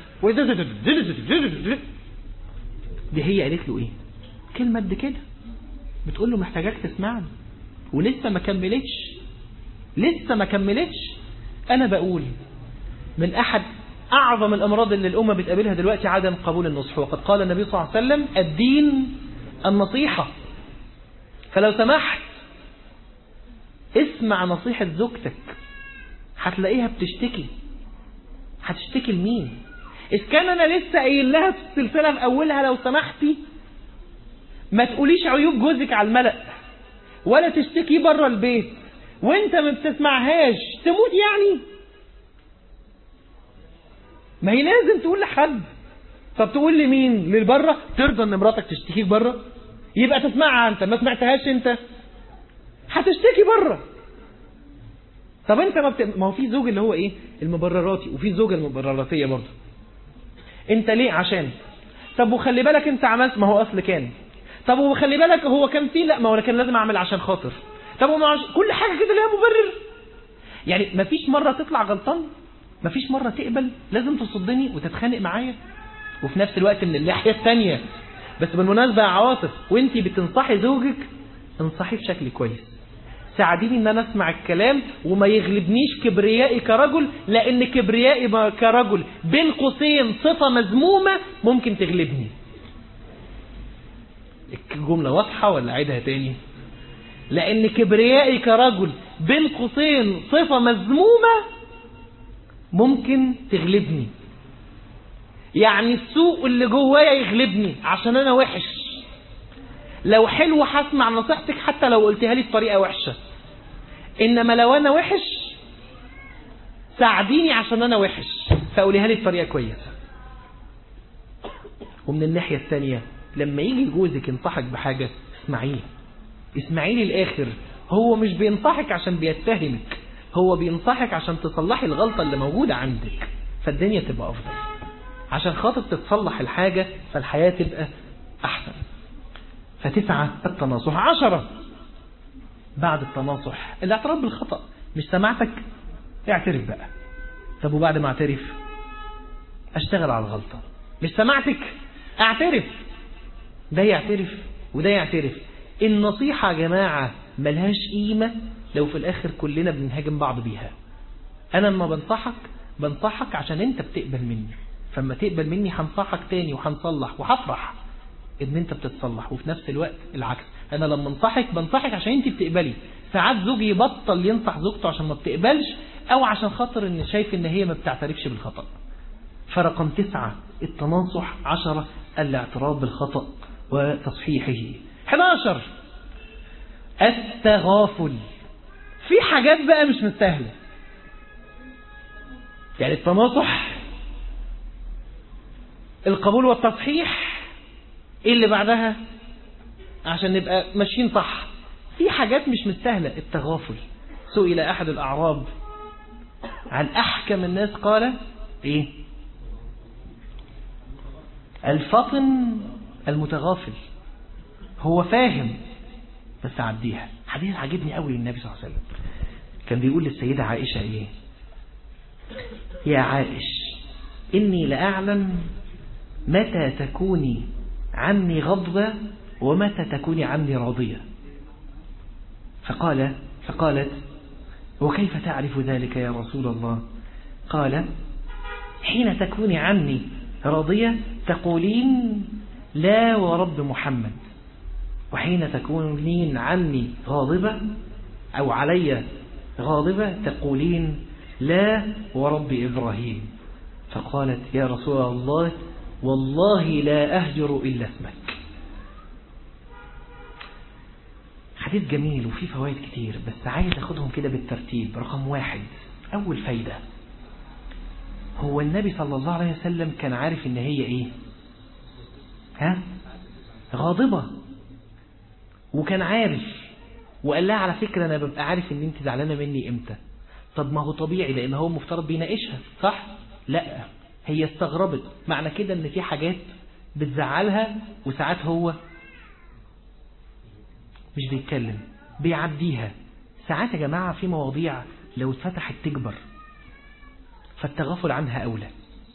دي هي قالت له ايه كلمة قد كده بتقول له محتاجك تسمعني ولسه ما كملتش لسه ما كملتش انا بقول من احد أعظم الأمراض اللي الأمة بتقابلها دلوقتي عدم قبول النصح وقد قال النبي صلى الله عليه وسلم الدين النصيحة فلو سمحت اسمع نصيحة زوجتك هتلاقيها بتشتكي هتشتكي لمين إذ كان أنا لسه قايل لها في السلسلة في أولها لو سمحتي ما تقوليش عيوب جوزك على الملأ ولا تشتكي بره البيت وانت ما بتسمعهاش تموت يعني ما هي لازم تقول لحد طب تقول لمين للبره ترضى ان مراتك تشتكيك بره يبقى تسمعها انت ما سمعتهاش انت هتشتكي بره طب انت ما, بت... ما هو في زوج اللي هو ايه المبرراتي وفي زوجة المبرراتية برضه انت ليه عشان طب وخلي بالك انت عملت ما هو اصل كان طب وخلي بالك هو كان فيه لا ما هو انا كان لازم اعمل عشان خاطر طب وما عش... كل حاجة كده ليها مبرر يعني ما فيش مرة تطلع غلطان ما فيش مرة تقبل لازم تصدني وتتخانق معايا وفي نفس الوقت من الناحية الثانية بس بالمناسبة يا عواطف وانتي بتنصحي زوجك انصحي بشكل كويس ساعديني ان انا اسمع الكلام وما يغلبنيش كبريائي كرجل لان كبريائي كرجل بين قوسين صفة مذمومة ممكن تغلبني الجملة واضحة ولا عيدها تاني لان كبريائي كرجل بين قوسين صفة مذمومة ممكن تغلبني يعني السوق اللي جوايا يغلبني عشان انا وحش لو حلو هسمع نصيحتك حتى لو قلتها لي بطريقه وحشه انما لو انا وحش ساعديني عشان انا وحش فقوليها لي بطريقه كويسه ومن الناحيه الثانيه لما يجي جوزك ينصحك بحاجه اسمعيه اسمعيه للاخر هو مش بينصحك عشان بيتهمك هو بينصحك عشان تصلحي الغلطه اللي موجوده عندك فالدنيا تبقى افضل عشان خاطر تتصلح الحاجه فالحياه تبقى احسن فتسعة التناصح عشرة بعد التناصح الاعتراف بالخطأ مش سمعتك اعترف بقى طب وبعد ما اعترف اشتغل على الغلطة مش سمعتك اعترف ده يعترف وده يعترف النصيحة يا جماعة ملهاش قيمة لو في الآخر كلنا بنهاجم بعض بيها أنا لما بنصحك بنصحك عشان أنت بتقبل مني فلما تقبل مني هنصحك تاني وهنصلح وهفرح ان انت بتتصلح وفي نفس الوقت العكس انا لما انصحك بنصحك عشان انت بتقبلي ساعات زوجي يبطل ينصح زوجته عشان ما بتقبلش او عشان خاطر ان شايف ان هي ما بتعترفش بالخطأ فرقم تسعة التناصح عشرة الاعتراف بالخطأ وتصحيحه 11 التغافل في حاجات بقى مش مستاهلة يعني التناصح القبول والتصحيح ايه اللي بعدها عشان نبقى ماشيين صح في حاجات مش مستاهلة التغافل سئل احد الاعراب عن احكم الناس قال ايه الفطن المتغافل هو فاهم بس عديها حديث عجبني قوي للنبي صلى الله عليه وسلم كان بيقول للسيدة عائشة ايه يا عائش إني لأعلم متى تكوني عني غضبة ومتى تكوني عني راضية فقال فقالت وكيف تعرف ذلك يا رسول الله قال حين تكوني عني راضية تقولين لا ورب محمد وحين تكونين عني غاضبة أو علي غاضبة تقولين لا ورب إبراهيم فقالت يا رسول الله والله لا أهجر إلا اسمك حديث جميل وفيه فوائد كتير بس عايز أخدهم كده بالترتيب رقم واحد أول فايدة هو النبي صلى الله عليه وسلم كان عارف ان هي ايه ها غاضبة وكان عارف وقال لها على فكرة انا ببقى عارف ان انت زعلانة مني امتى طب ما هو طبيعي لان هو مفترض بيناقشها صح لا هي استغربت معنى كده ان في حاجات بتزعلها وساعات هو مش بيتكلم بيعديها ساعات يا جماعة في مواضيع لو اتفتحت تكبر فالتغافل عنها أولى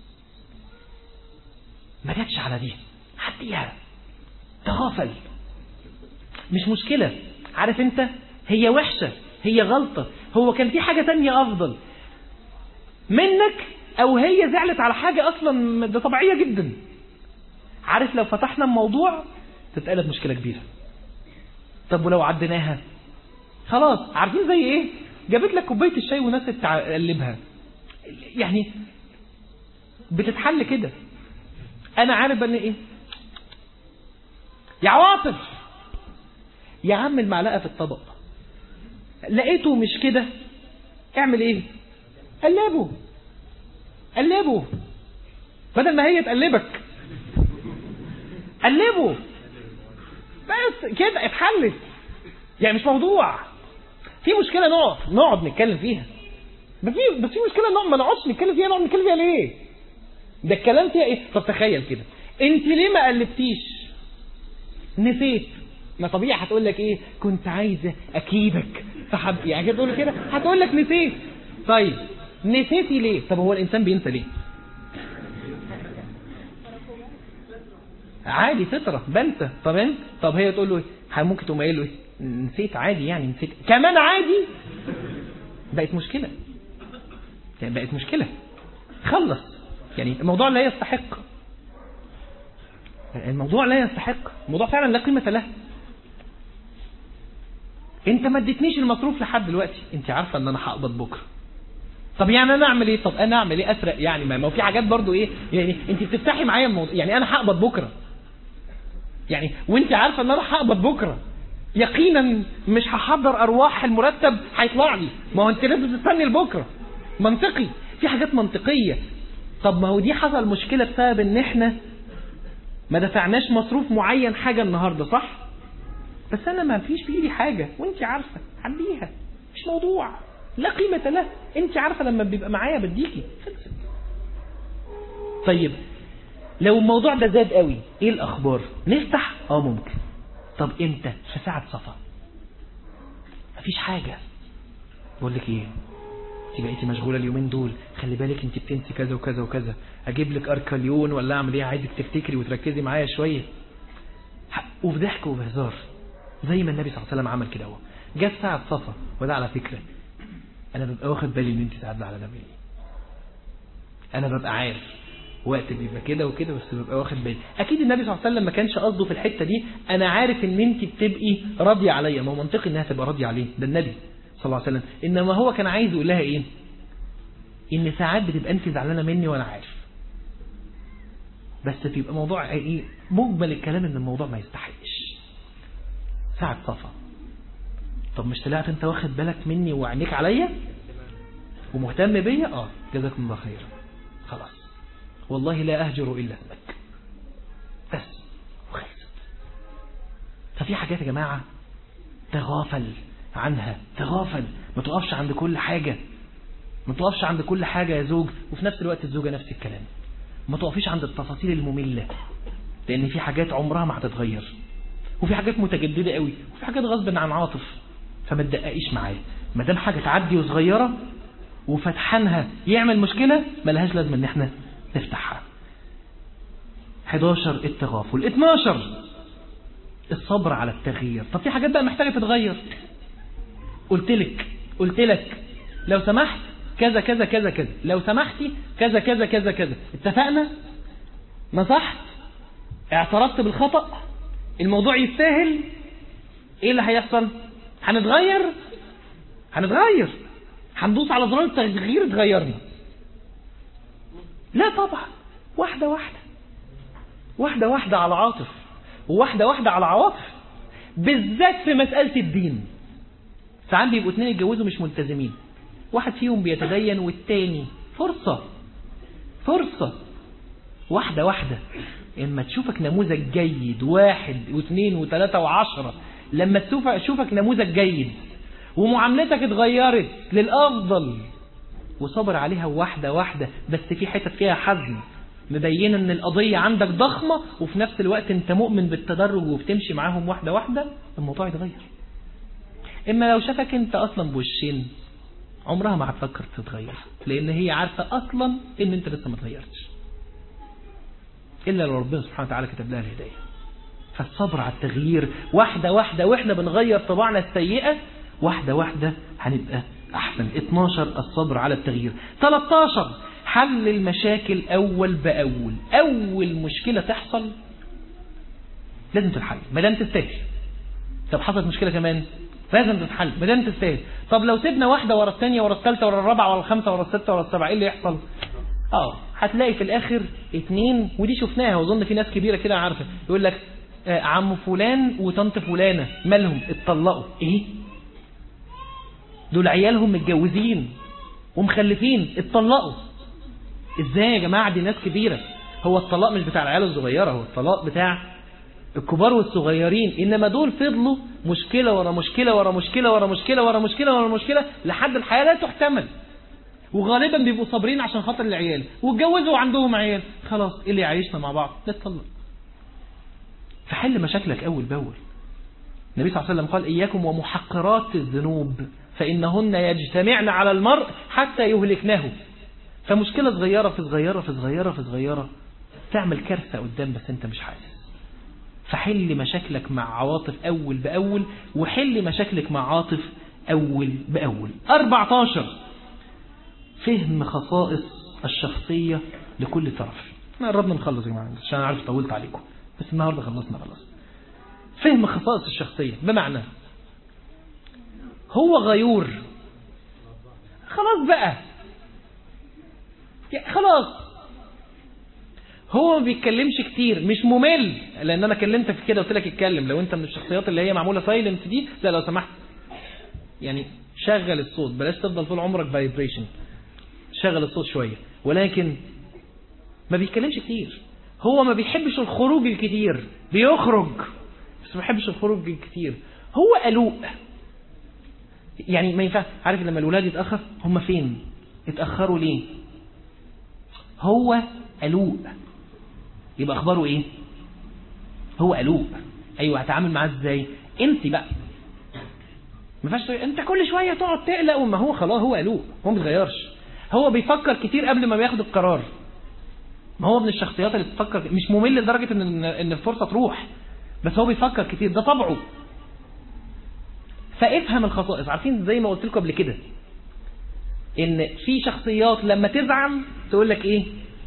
ما جاتش على دي عديها تغافل مش مشكلة عارف انت هي وحشة هي غلطة هو كان في حاجة تانية أفضل منك أو هي زعلت على حاجة أصلا ده طبيعية جدا عارف لو فتحنا الموضوع تتقلب مشكلة كبيرة طب ولو عديناها خلاص عارفين زي ايه جابت لك كوبايه الشاي وناس تقلبها يعني بتتحل كده انا عارف ان ايه يا عواطف يا عم المعلقه في الطبق لقيته مش كده اعمل ايه قلبه قلبه بدل ما هي تقلبك قلبه بس كده اتحلت يعني مش موضوع في مشكله نقعد نقعد نتكلم فيها بس في بس في مشكله نقعد ما نقعدش نتكلم فيها نقعد نتكلم فيها ليه ده الكلام فيها ايه طب تخيل كده انت ليه ما قلبتيش نسيت ما طبيعي هتقول لك ايه كنت عايزه اكيدك فحب يعني كده تقول كده هتقول لك نسيت طيب نسيتي ليه طب هو الانسان بينسى ليه عادي فطرة بنسى طب انت طب هي تقول له ايه ممكن تقوم قايل له ايه نسيت عادي يعني نسيت كمان عادي بقت مشكلة يعني بقت مشكلة خلص يعني الموضوع لا يستحق الموضوع لا يستحق الموضوع فعلا لا قيمة له انت ما اديتنيش المصروف لحد دلوقتي انت عارفة ان انا هقبض بكرة طب يعني انا اعمل ايه طب انا اعمل ايه اسرق يعني ما هو في حاجات برضو ايه يعني انت بتفتحي معايا الموضوع يعني انا هقبض بكره يعني وانت عارفه ان انا هقبض بكره يقينا مش هحضر ارواح المرتب هيطلع لي ما هو انت لازم تستني لبكره منطقي في حاجات منطقيه طب ما هو دي حصل مشكله بسبب ان احنا ما دفعناش مصروف معين حاجه النهارده صح بس انا ما فيش في ايدي حاجه وانت عارفه عديها مش موضوع لا قيمة له انت عارفة لما بيبقى معايا بديكي خلصت طيب لو الموضوع ده زاد قوي ايه الاخبار نفتح اه ممكن طب امتى في ساعة صفا مفيش حاجة بقول لك ايه انت بقيتي مشغولة اليومين دول خلي بالك انت بتنسي كذا وكذا وكذا اجيب لك اركليون ولا اعمل ايه عايزك تفتكري وتركزي معايا شوية وفي ضحك وبهزار زي ما النبي صلى الله عليه وسلم عمل كده هو جت ساعة صفا وده على فكرة أنا ببقى واخد بالي إن أنت ساعات زعلانة مني أنا ببقى عارف وقت بيبقى كده وكده بس ببقى واخد بالي أكيد النبي صلى الله عليه وسلم ما كانش قصده في الحتة دي أنا عارف إن أنت بتبقي راضية عليا ما هو منطقي إنها تبقى راضية عليه ده النبي صلى الله عليه وسلم إنما هو كان عايز يقول لها إيه إن ساعات بتبقى أنت زعلانة مني وأنا عارف بس بيبقى موضوع ايه مجمل الكلام ان الموضوع ما يستحقش ساعة صفا طب مش طلعت انت واخد بالك مني وعينيك عليا ومهتم بيا اه جزاكم الله خيرا خلاص والله لا اهجر الا اسمك بس وخلصت ففي حاجات يا جماعة تغافل عنها تغافل ما تقفش عند كل حاجة ما تقفش عند كل حاجة يا زوج وفي نفس الوقت الزوجة نفس الكلام ما تقفيش عند التفاصيل المملة لأن في حاجات عمرها ما هتتغير وفي حاجات متجددة قوي وفي حاجات غصب عن عاطف فما تدققيش معاه ما دام حاجة تعدي وصغيرة وفتحانها يعمل مشكلة ملهاش لازمة ان احنا نفتحها 11 التغافل 12 الصبر على التغيير طب في حاجات بقى محتاجة تتغير قلت لك قلت لك لو سمحت كذا كذا كذا كذا لو سمحتي كذا كذا كذا كذا اتفقنا نصحت اعترفت بالخطأ الموضوع يستاهل ايه اللي هيحصل هنتغير هنتغير هندوس على زرار التغيير اتغيرنا لا طبعا واحدة واحدة واحدة واحدة على عاطف وواحدة واحدة على عواطف بالذات في مسألة الدين ساعات بيبقوا اتنين يتجوزوا مش ملتزمين واحد فيهم بيتدين والتاني فرصة فرصة واحدة واحدة اما تشوفك نموذج جيد واحد واثنين وثلاثة وعشرة لما تشوفك نموذج جيد ومعاملتك اتغيرت للأفضل وصبر عليها واحدة واحدة بس في حتت فيها حزم مبينة ان القضية عندك ضخمة وفي نفس الوقت انت مؤمن بالتدرج وبتمشي معاهم واحدة واحدة الموضوع يتغير اما لو شافك انت اصلا بوشين عمرها ما هتفكر تتغير لان هي عارفة اصلا ان انت لسه ما اتغيرتش الا لو ربنا سبحانه وتعالى كتب لها الهداية فالصبر على التغيير واحدة واحدة واحنا بنغير طباعنا السيئة واحدة واحدة هنبقى احسن 12 الصبر على التغيير 13 حل المشاكل اول باول اول مشكلة تحصل لازم تتحل ما دام تستاهل طب حصلت مشكلة كمان لازم تتحل ما دام تستاهل طب لو سيبنا واحدة ورا الثانية ورا الثالثة ورا الرابعة ورا الخامسة ورا الستة ورا السبعة ايه اللي يحصل اه هتلاقي في الاخر اتنين ودي شفناها واظن في ناس كبيرة كده عارفة يقول لك آه عم فلان وطنط فلانة مالهم اتطلقوا ايه دول عيالهم متجوزين ومخلفين اتطلقوا ازاي يا جماعة دي ناس كبيرة هو الطلاق مش بتاع العيال الصغيرة هو الطلاق بتاع الكبار والصغيرين إنما دول فضلوا مشكلة ورا مشكلة ورا مشكلة ورا مشكلة ورا مشكلة ورا مشكلة لحد الحياة لا تحتمل وغالبا بيبقوا صابرين عشان خاطر العيال واتجوزوا وعندهم عيال خلاص ايه اللي يعيشنا مع بعض نتطلق فحل مشاكلك أول بأول النبي صلى الله عليه وسلم قال إياكم ومحقرات الذنوب فإنهن يجتمعن على المرء حتى يهلكناه فمشكلة صغيرة في صغيرة في صغيرة في صغيرة تعمل كارثة قدام بس انت مش حاسس فحل مشاكلك مع عواطف أول بأول وحل مشاكلك مع عاطف أول بأول 14 فهم خصائص الشخصية لكل طرف احنا قربنا نخلص يا جماعة عشان عارف طولت عليكم بس النهاردة خلصنا خلاص فهم خصائص الشخصية بمعنى هو غيور خلاص بقى خلاص هو ما بيتكلمش كتير مش ممل لان انا كلمتك في كده قلت لك اتكلم لو انت من الشخصيات اللي هي معموله سايلنت دي لا لو سمحت يعني شغل الصوت بلاش تفضل طول عمرك فايبريشن شغل الصوت شويه ولكن ما بيتكلمش كتير هو ما بيحبش الخروج الكتير بيخرج بس ما بيحبش الخروج الكتير هو قلوق يعني ما ينفع عارف لما الولاد يتاخر هم فين اتاخروا ليه هو قلوق يبقى اخباره ايه هو قلوق ايوه هتعامل معاه ازاي انت بقى ما ينفعش انت كل شويه تقعد تقلق وما هو خلاص هو قلوق هو ما بيتغيرش هو بيفكر كتير قبل ما بياخد القرار ما هو من الشخصيات اللي بتفكر مش ممل لدرجه ان ان الفرصه تروح بس هو بيفكر كتير ده طبعه فافهم الخصائص عارفين زي ما قلت لكم قبل كده ان في شخصيات لما تزعل تقول لك ايه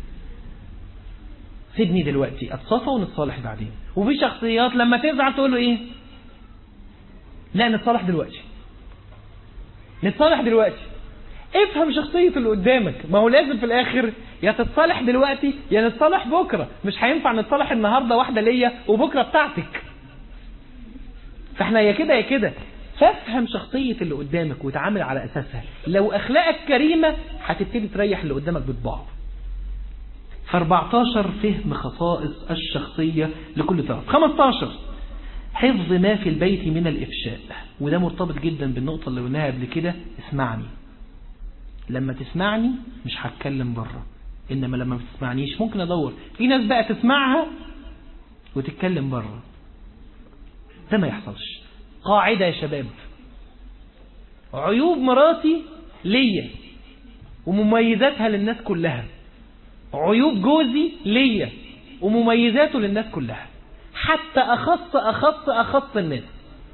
سيبني دلوقتي اتصافى ونتصالح بعدين وفي شخصيات لما تزعل تقول له ايه لا نتصالح دلوقتي نتصالح دلوقتي افهم شخصية اللي قدامك ما هو لازم في الاخر يا تتصالح دلوقتي يا نتصالح بكرة مش هينفع نتصالح النهاردة واحدة ليا وبكرة بتاعتك فاحنا يا كده يا كده فافهم شخصية اللي قدامك وتعامل على اساسها لو اخلاقك كريمة هتبتدي تريح اللي قدامك بطباعه ف 14 فهم خصائص الشخصية لكل طرف 15 حفظ ما في البيت من الإفشاء وده مرتبط جدا بالنقطة اللي قلناها قبل كده اسمعني لما تسمعني مش هتكلم بره إنما لما ما تسمعنيش ممكن أدور في ناس بقى تسمعها وتتكلم بره ده ما يحصلش قاعدة يا شباب عيوب مراتي ليا ومميزاتها للناس كلها عيوب جوزي ليا ومميزاته للناس كلها حتى أخص أخص أخص الناس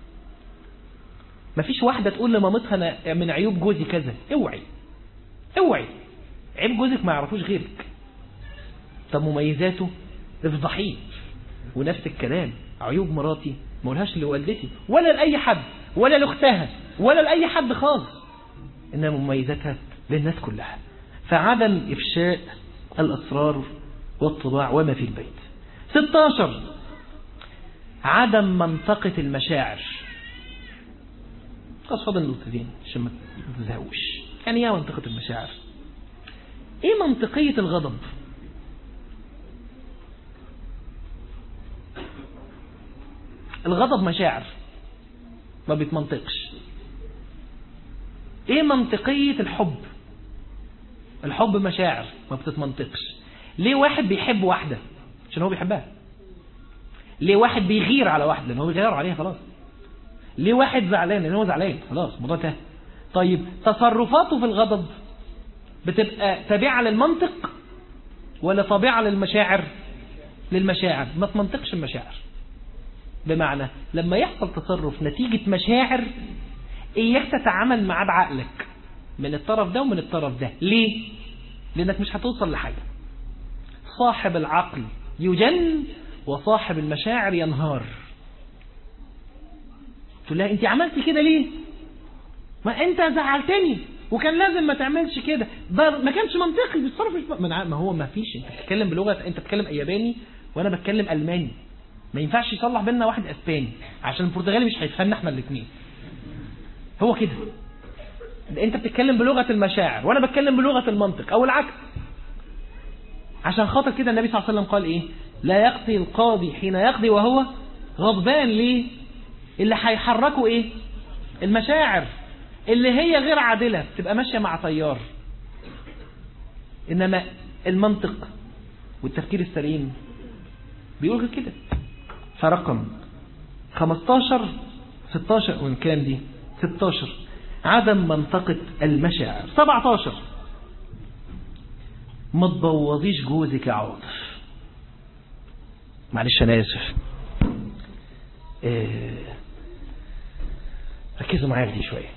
مفيش واحدة تقول لمامتها أنا من عيوب جوزي كذا اوعي اوعي عيب جوزك ما يعرفوش غيرك طب مميزاته افضحيه ونفس الكلام عيوب مراتي ما اقولهاش لوالدتي ولا لأي حد ولا لأختها ولا لأي حد خالص إنما مميزاتها للناس كلها فعدم إفشاء الأسرار والطباع وما في البيت 16 عدم منطقة المشاعر خلاص فاضل نقطتين عشان ما تزهقوش يعني ايه منطقة المشاعر ايه منطقية الغضب الغضب مشاعر ما بيتمنطقش ايه منطقية الحب الحب مشاعر ما بتتمنطقش ليه واحد بيحب واحدة عشان هو بيحبها ليه واحد بيغير على واحدة لان هو بيغير عليها خلاص ليه واحد زعلان لان هو زعلان خلاص الموضوع انتهى طيب تصرفاته في الغضب بتبقى تابعة للمنطق ولا تابعة للمشاعر للمشاعر ما تمنطقش المشاعر بمعنى لما يحصل تصرف نتيجة مشاعر اياك تتعامل معاه بعقلك من الطرف ده ومن الطرف ده ليه لانك مش هتوصل لحاجة صاحب العقل يجن وصاحب المشاعر ينهار تقول لها انت عملتي كده ليه ما انت زعلتني وكان لازم ما تعملش كده ده ما كانش منطقي بيتصرف مش ما هو ما فيش انت بتتكلم بلغه انت بتتكلم ياباني وانا بتكلم الماني ما ينفعش يصلح بيننا واحد اسباني عشان البرتغالي مش هيفهمنا احنا الاثنين هو كده انت بتتكلم بلغه المشاعر وانا بتكلم بلغه المنطق او العكس عشان خاطر كده النبي صلى الله عليه وسلم قال ايه لا يقضي القاضي حين يقضي وهو غضبان ليه اللي هيحركه ايه المشاعر اللي هي غير عادلة تبقى ماشية مع تيار إنما المنطق والتفكير السليم بيقول غير كده فرقم 15 16 وإن كان دي 16 عدم منطقة المشاعر 17 ما تبوظيش جوزك يا عاطف معلش أنا آسف إيه ركزوا معايا في دي شوية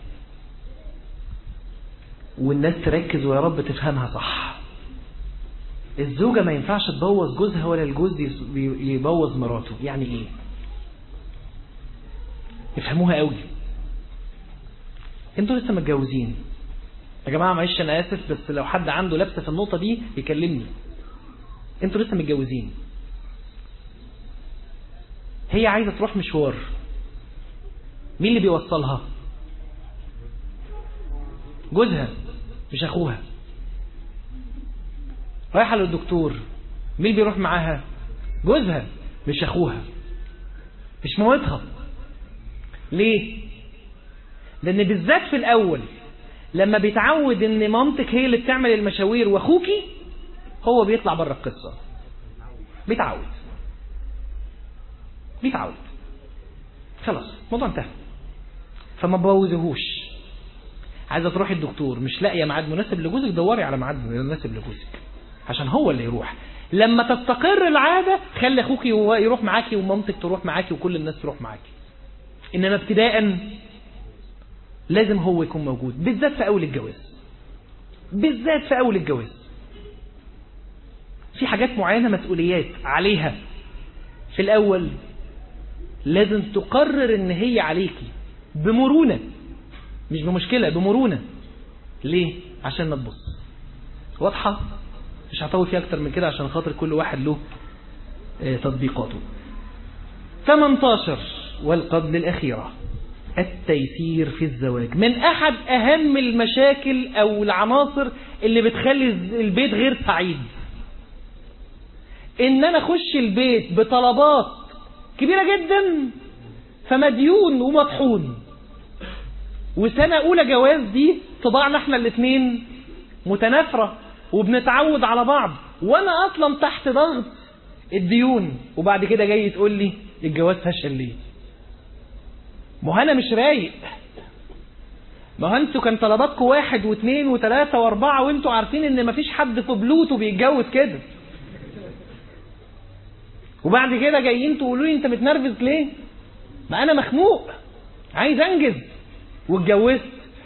والناس تركز ويا رب تفهمها صح الزوجة ما ينفعش تبوظ جوزها ولا الجوز يبوظ مراته يعني ايه افهموها قوي انتوا لسه متجوزين يا جماعة معلش انا اسف بس لو حد عنده لبسة في النقطة دي يكلمني انتوا لسه متجوزين هي عايزة تروح مشوار مين اللي بيوصلها جوزها مش اخوها رايحة للدكتور مين اللي بيروح معاها جوزها مش اخوها مش مامتها ليه لان بالذات في الاول لما بيتعود ان مامتك هي اللي بتعمل المشاوير واخوكي هو بيطلع بره القصة بيتعود بيتعود خلاص الموضوع انتهى فما بوزهوش عايزه تروحي الدكتور مش لاقيه ميعاد مناسب لجوزك دوري على ميعاد مناسب لجوزك عشان هو اللي يروح لما تستقر العاده خلي اخوك يروح معاكي ومامتك تروح معاكي وكل الناس تروح معاكي انما ابتداء لازم هو يكون موجود بالذات في أول الجواز بالذات في أول الجواز في حاجات معينة مسؤوليات عليها في الأول لازم تقرر ان هي عليكي بمرونة مش بمشكلة بمرونة ليه؟ عشان ما تبص واضحة؟ مش هطول فيها أكتر من كده عشان خاطر كل واحد له آه، تطبيقاته 18 والقبل الأخيرة التيسير في الزواج من أحد أهم المشاكل أو العناصر اللي بتخلي البيت غير سعيد إن أنا أخش البيت بطلبات كبيرة جدا فمديون ومطحون وسنة أولى جواز دي طباعنا احنا الاثنين متنافرة وبنتعود على بعض وأنا أصلا تحت ضغط الديون وبعد كده جاي تقول لي الجواز فشل ليه ما هو انا مش رايق ما هو انتوا كان طلباتكم واحد واثنين وثلاثة واربعة وانتوا عارفين ان مفيش حد في بلوتو بيتجوز كده وبعد كده جايين تقولوا لي انت متنرفز ليه ما انا مخنوق عايز انجز واتجوزت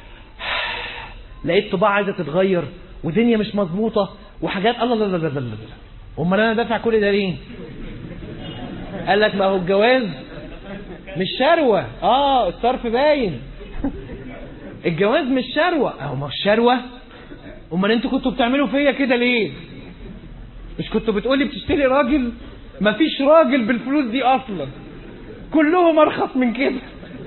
لقيت طباع عايزه تتغير ودنيا مش مظبوطه وحاجات الله لا لا لا لا لا امال انا دافع كل ده ليه قال لك ما هو الجواز مش شروه اه الصرف باين الجواز مش شروه اهو ما هو الشروه امال انتوا كنتوا بتعملوا فيا كده ليه مش كنتوا بتقولي بتشتري راجل مفيش راجل بالفلوس دي اصلا كلهم ارخص من كده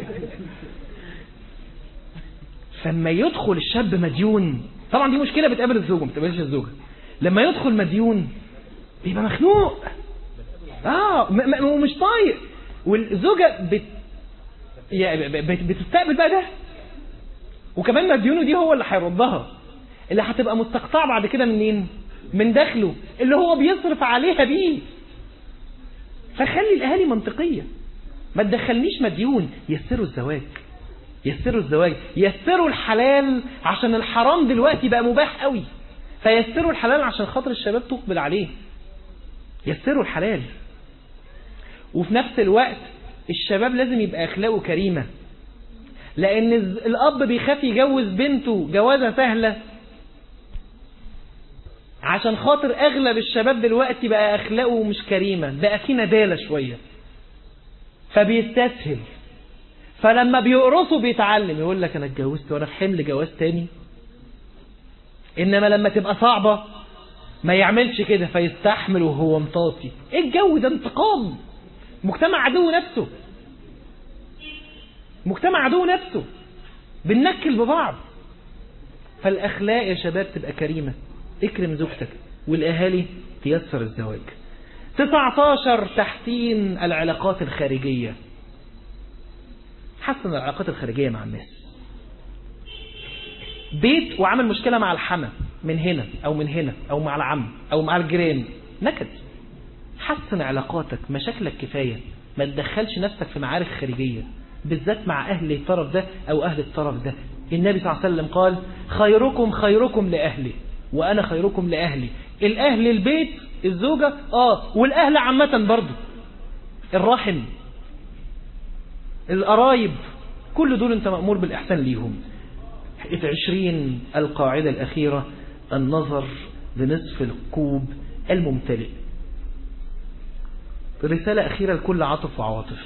فلما يدخل الشاب مديون طبعا دي مشكله بتقابل الزوجه ما بتقابلش الزوجه لما يدخل مديون بيبقى مخنوق اه م- م- ومش طايق والزوجه بت... يعني ب- ب- بتستقبل بقى ده وكمان مديونه دي هو اللي هيردها اللي هتبقى مستقطعه بعد كده منين من دخله اللي هو بيصرف عليها بيه فخلي الاهالي منطقيه ما تدخلنيش مديون يسروا الزواج يسروا الزواج يسروا الحلال عشان الحرام دلوقتي بقى مباح قوي فيسروا الحلال عشان خاطر الشباب تقبل عليه يسروا الحلال وفي نفس الوقت الشباب لازم يبقى اخلاقه كريمه لان الز- الاب بيخاف يجوز بنته جوازه سهله عشان خاطر اغلب الشباب دلوقتي بقى اخلاقه مش كريمه بقى في نداله شويه فبيستسهل فلما بيقرصوا بيتعلم يقول لك انا اتجوزت وانا في حمل جواز تاني انما لما تبقى صعبه ما يعملش كده فيستحمل وهو مطاطي ايه الجو ده انتقام مجتمع عدو نفسه مجتمع عدو نفسه بننكل ببعض فالاخلاق يا شباب تبقى كريمه اكرم زوجتك والاهالي تيسر الزواج 19 تحسين العلاقات الخارجيه حسن العلاقات الخارجيه مع الناس بيت وعمل مشكله مع الحما من هنا او من هنا او مع العم او مع الجيران نكد حسن علاقاتك مشاكلك كفايه ما تدخلش نفسك في معارك خارجيه بالذات مع اهل الطرف ده او اهل الطرف ده النبي صلى الله عليه وسلم قال خيركم خيركم لاهله وانا خيركم لاهلي الاهل البيت الزوجه اه والاهل عامه برضه الرحم القرايب كل دول انت مأمور بالإحسان ليهم عشرين القاعدة الأخيرة النظر لنصف الكوب الممتلئ رسالة أخيرة لكل عاطف وعواطف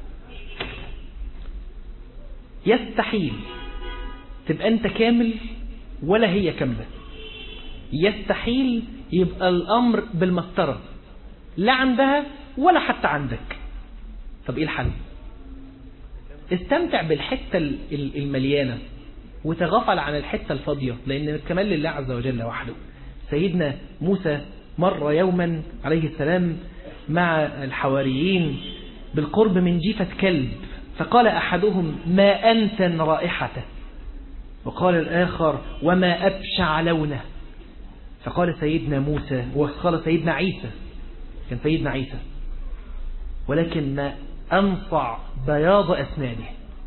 يستحيل تبقى أنت كامل ولا هي كاملة يستحيل يبقى الأمر بالمسطرة لا عندها ولا حتى عندك طب إيه الحل استمتع بالحتة ال- ال- المليانة وتغفل عن الحتة الفاضية لأن الكمال لله عز وجل وحده سيدنا موسى مر يوما عليه السلام مع الحواريين بالقرب من جيفة كلب فقال أحدهم ما أنتن رائحته وقال الآخر وما أبشع لونه فقال سيدنا موسى وقال سيدنا عيسى كان سيدنا عيسى ولكن ما أنصع بياض أسنانه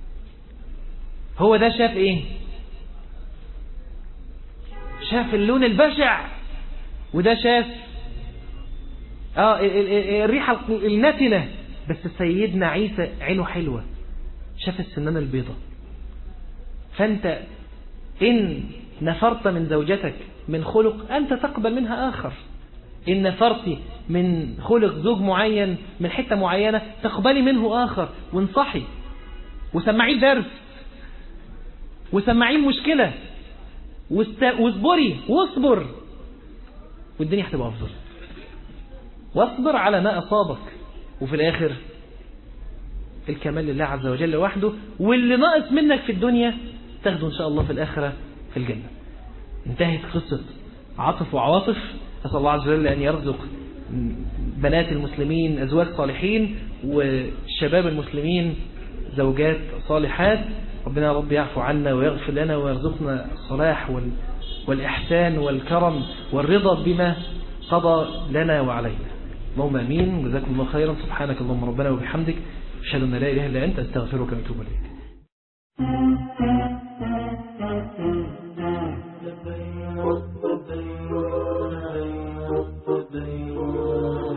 هو ده شاف إيه شاف اللون البشع وده شاف آه ال- ال- ال- الريحة النتنة بس سيدنا عيسى عينه حلوة شاف السنان البيضة فأنت إن نفرت من زوجتك من خلق أنت تقبل منها آخر إن نفرت من خلق زوج معين من حتة معينة تقبلي منه آخر وانصحي وسمعيه درس وسمعيه مشكلة واصبري واصبر والدنيا هتبقى أفضل واصبر على ما أصابك وفي الآخر الكمال لله عز وجل وحده واللي ناقص منك في الدنيا تاخده إن شاء الله في الآخرة في الجنة انتهت قصة عاطف وعواطف أسأل الله عز وجل أن يرزق بنات المسلمين أزواج صالحين وشباب المسلمين زوجات صالحات ربنا رب يعفو عنا ويغفر لنا ويرزقنا الصلاح والإحسان والكرم والرضا بما قضى لنا وعلينا اللهم امين جزاكم الله خيرا سبحانك اللهم ربنا وبحمدك اشهد ان لا اله الا انت استغفرك واتوب اليك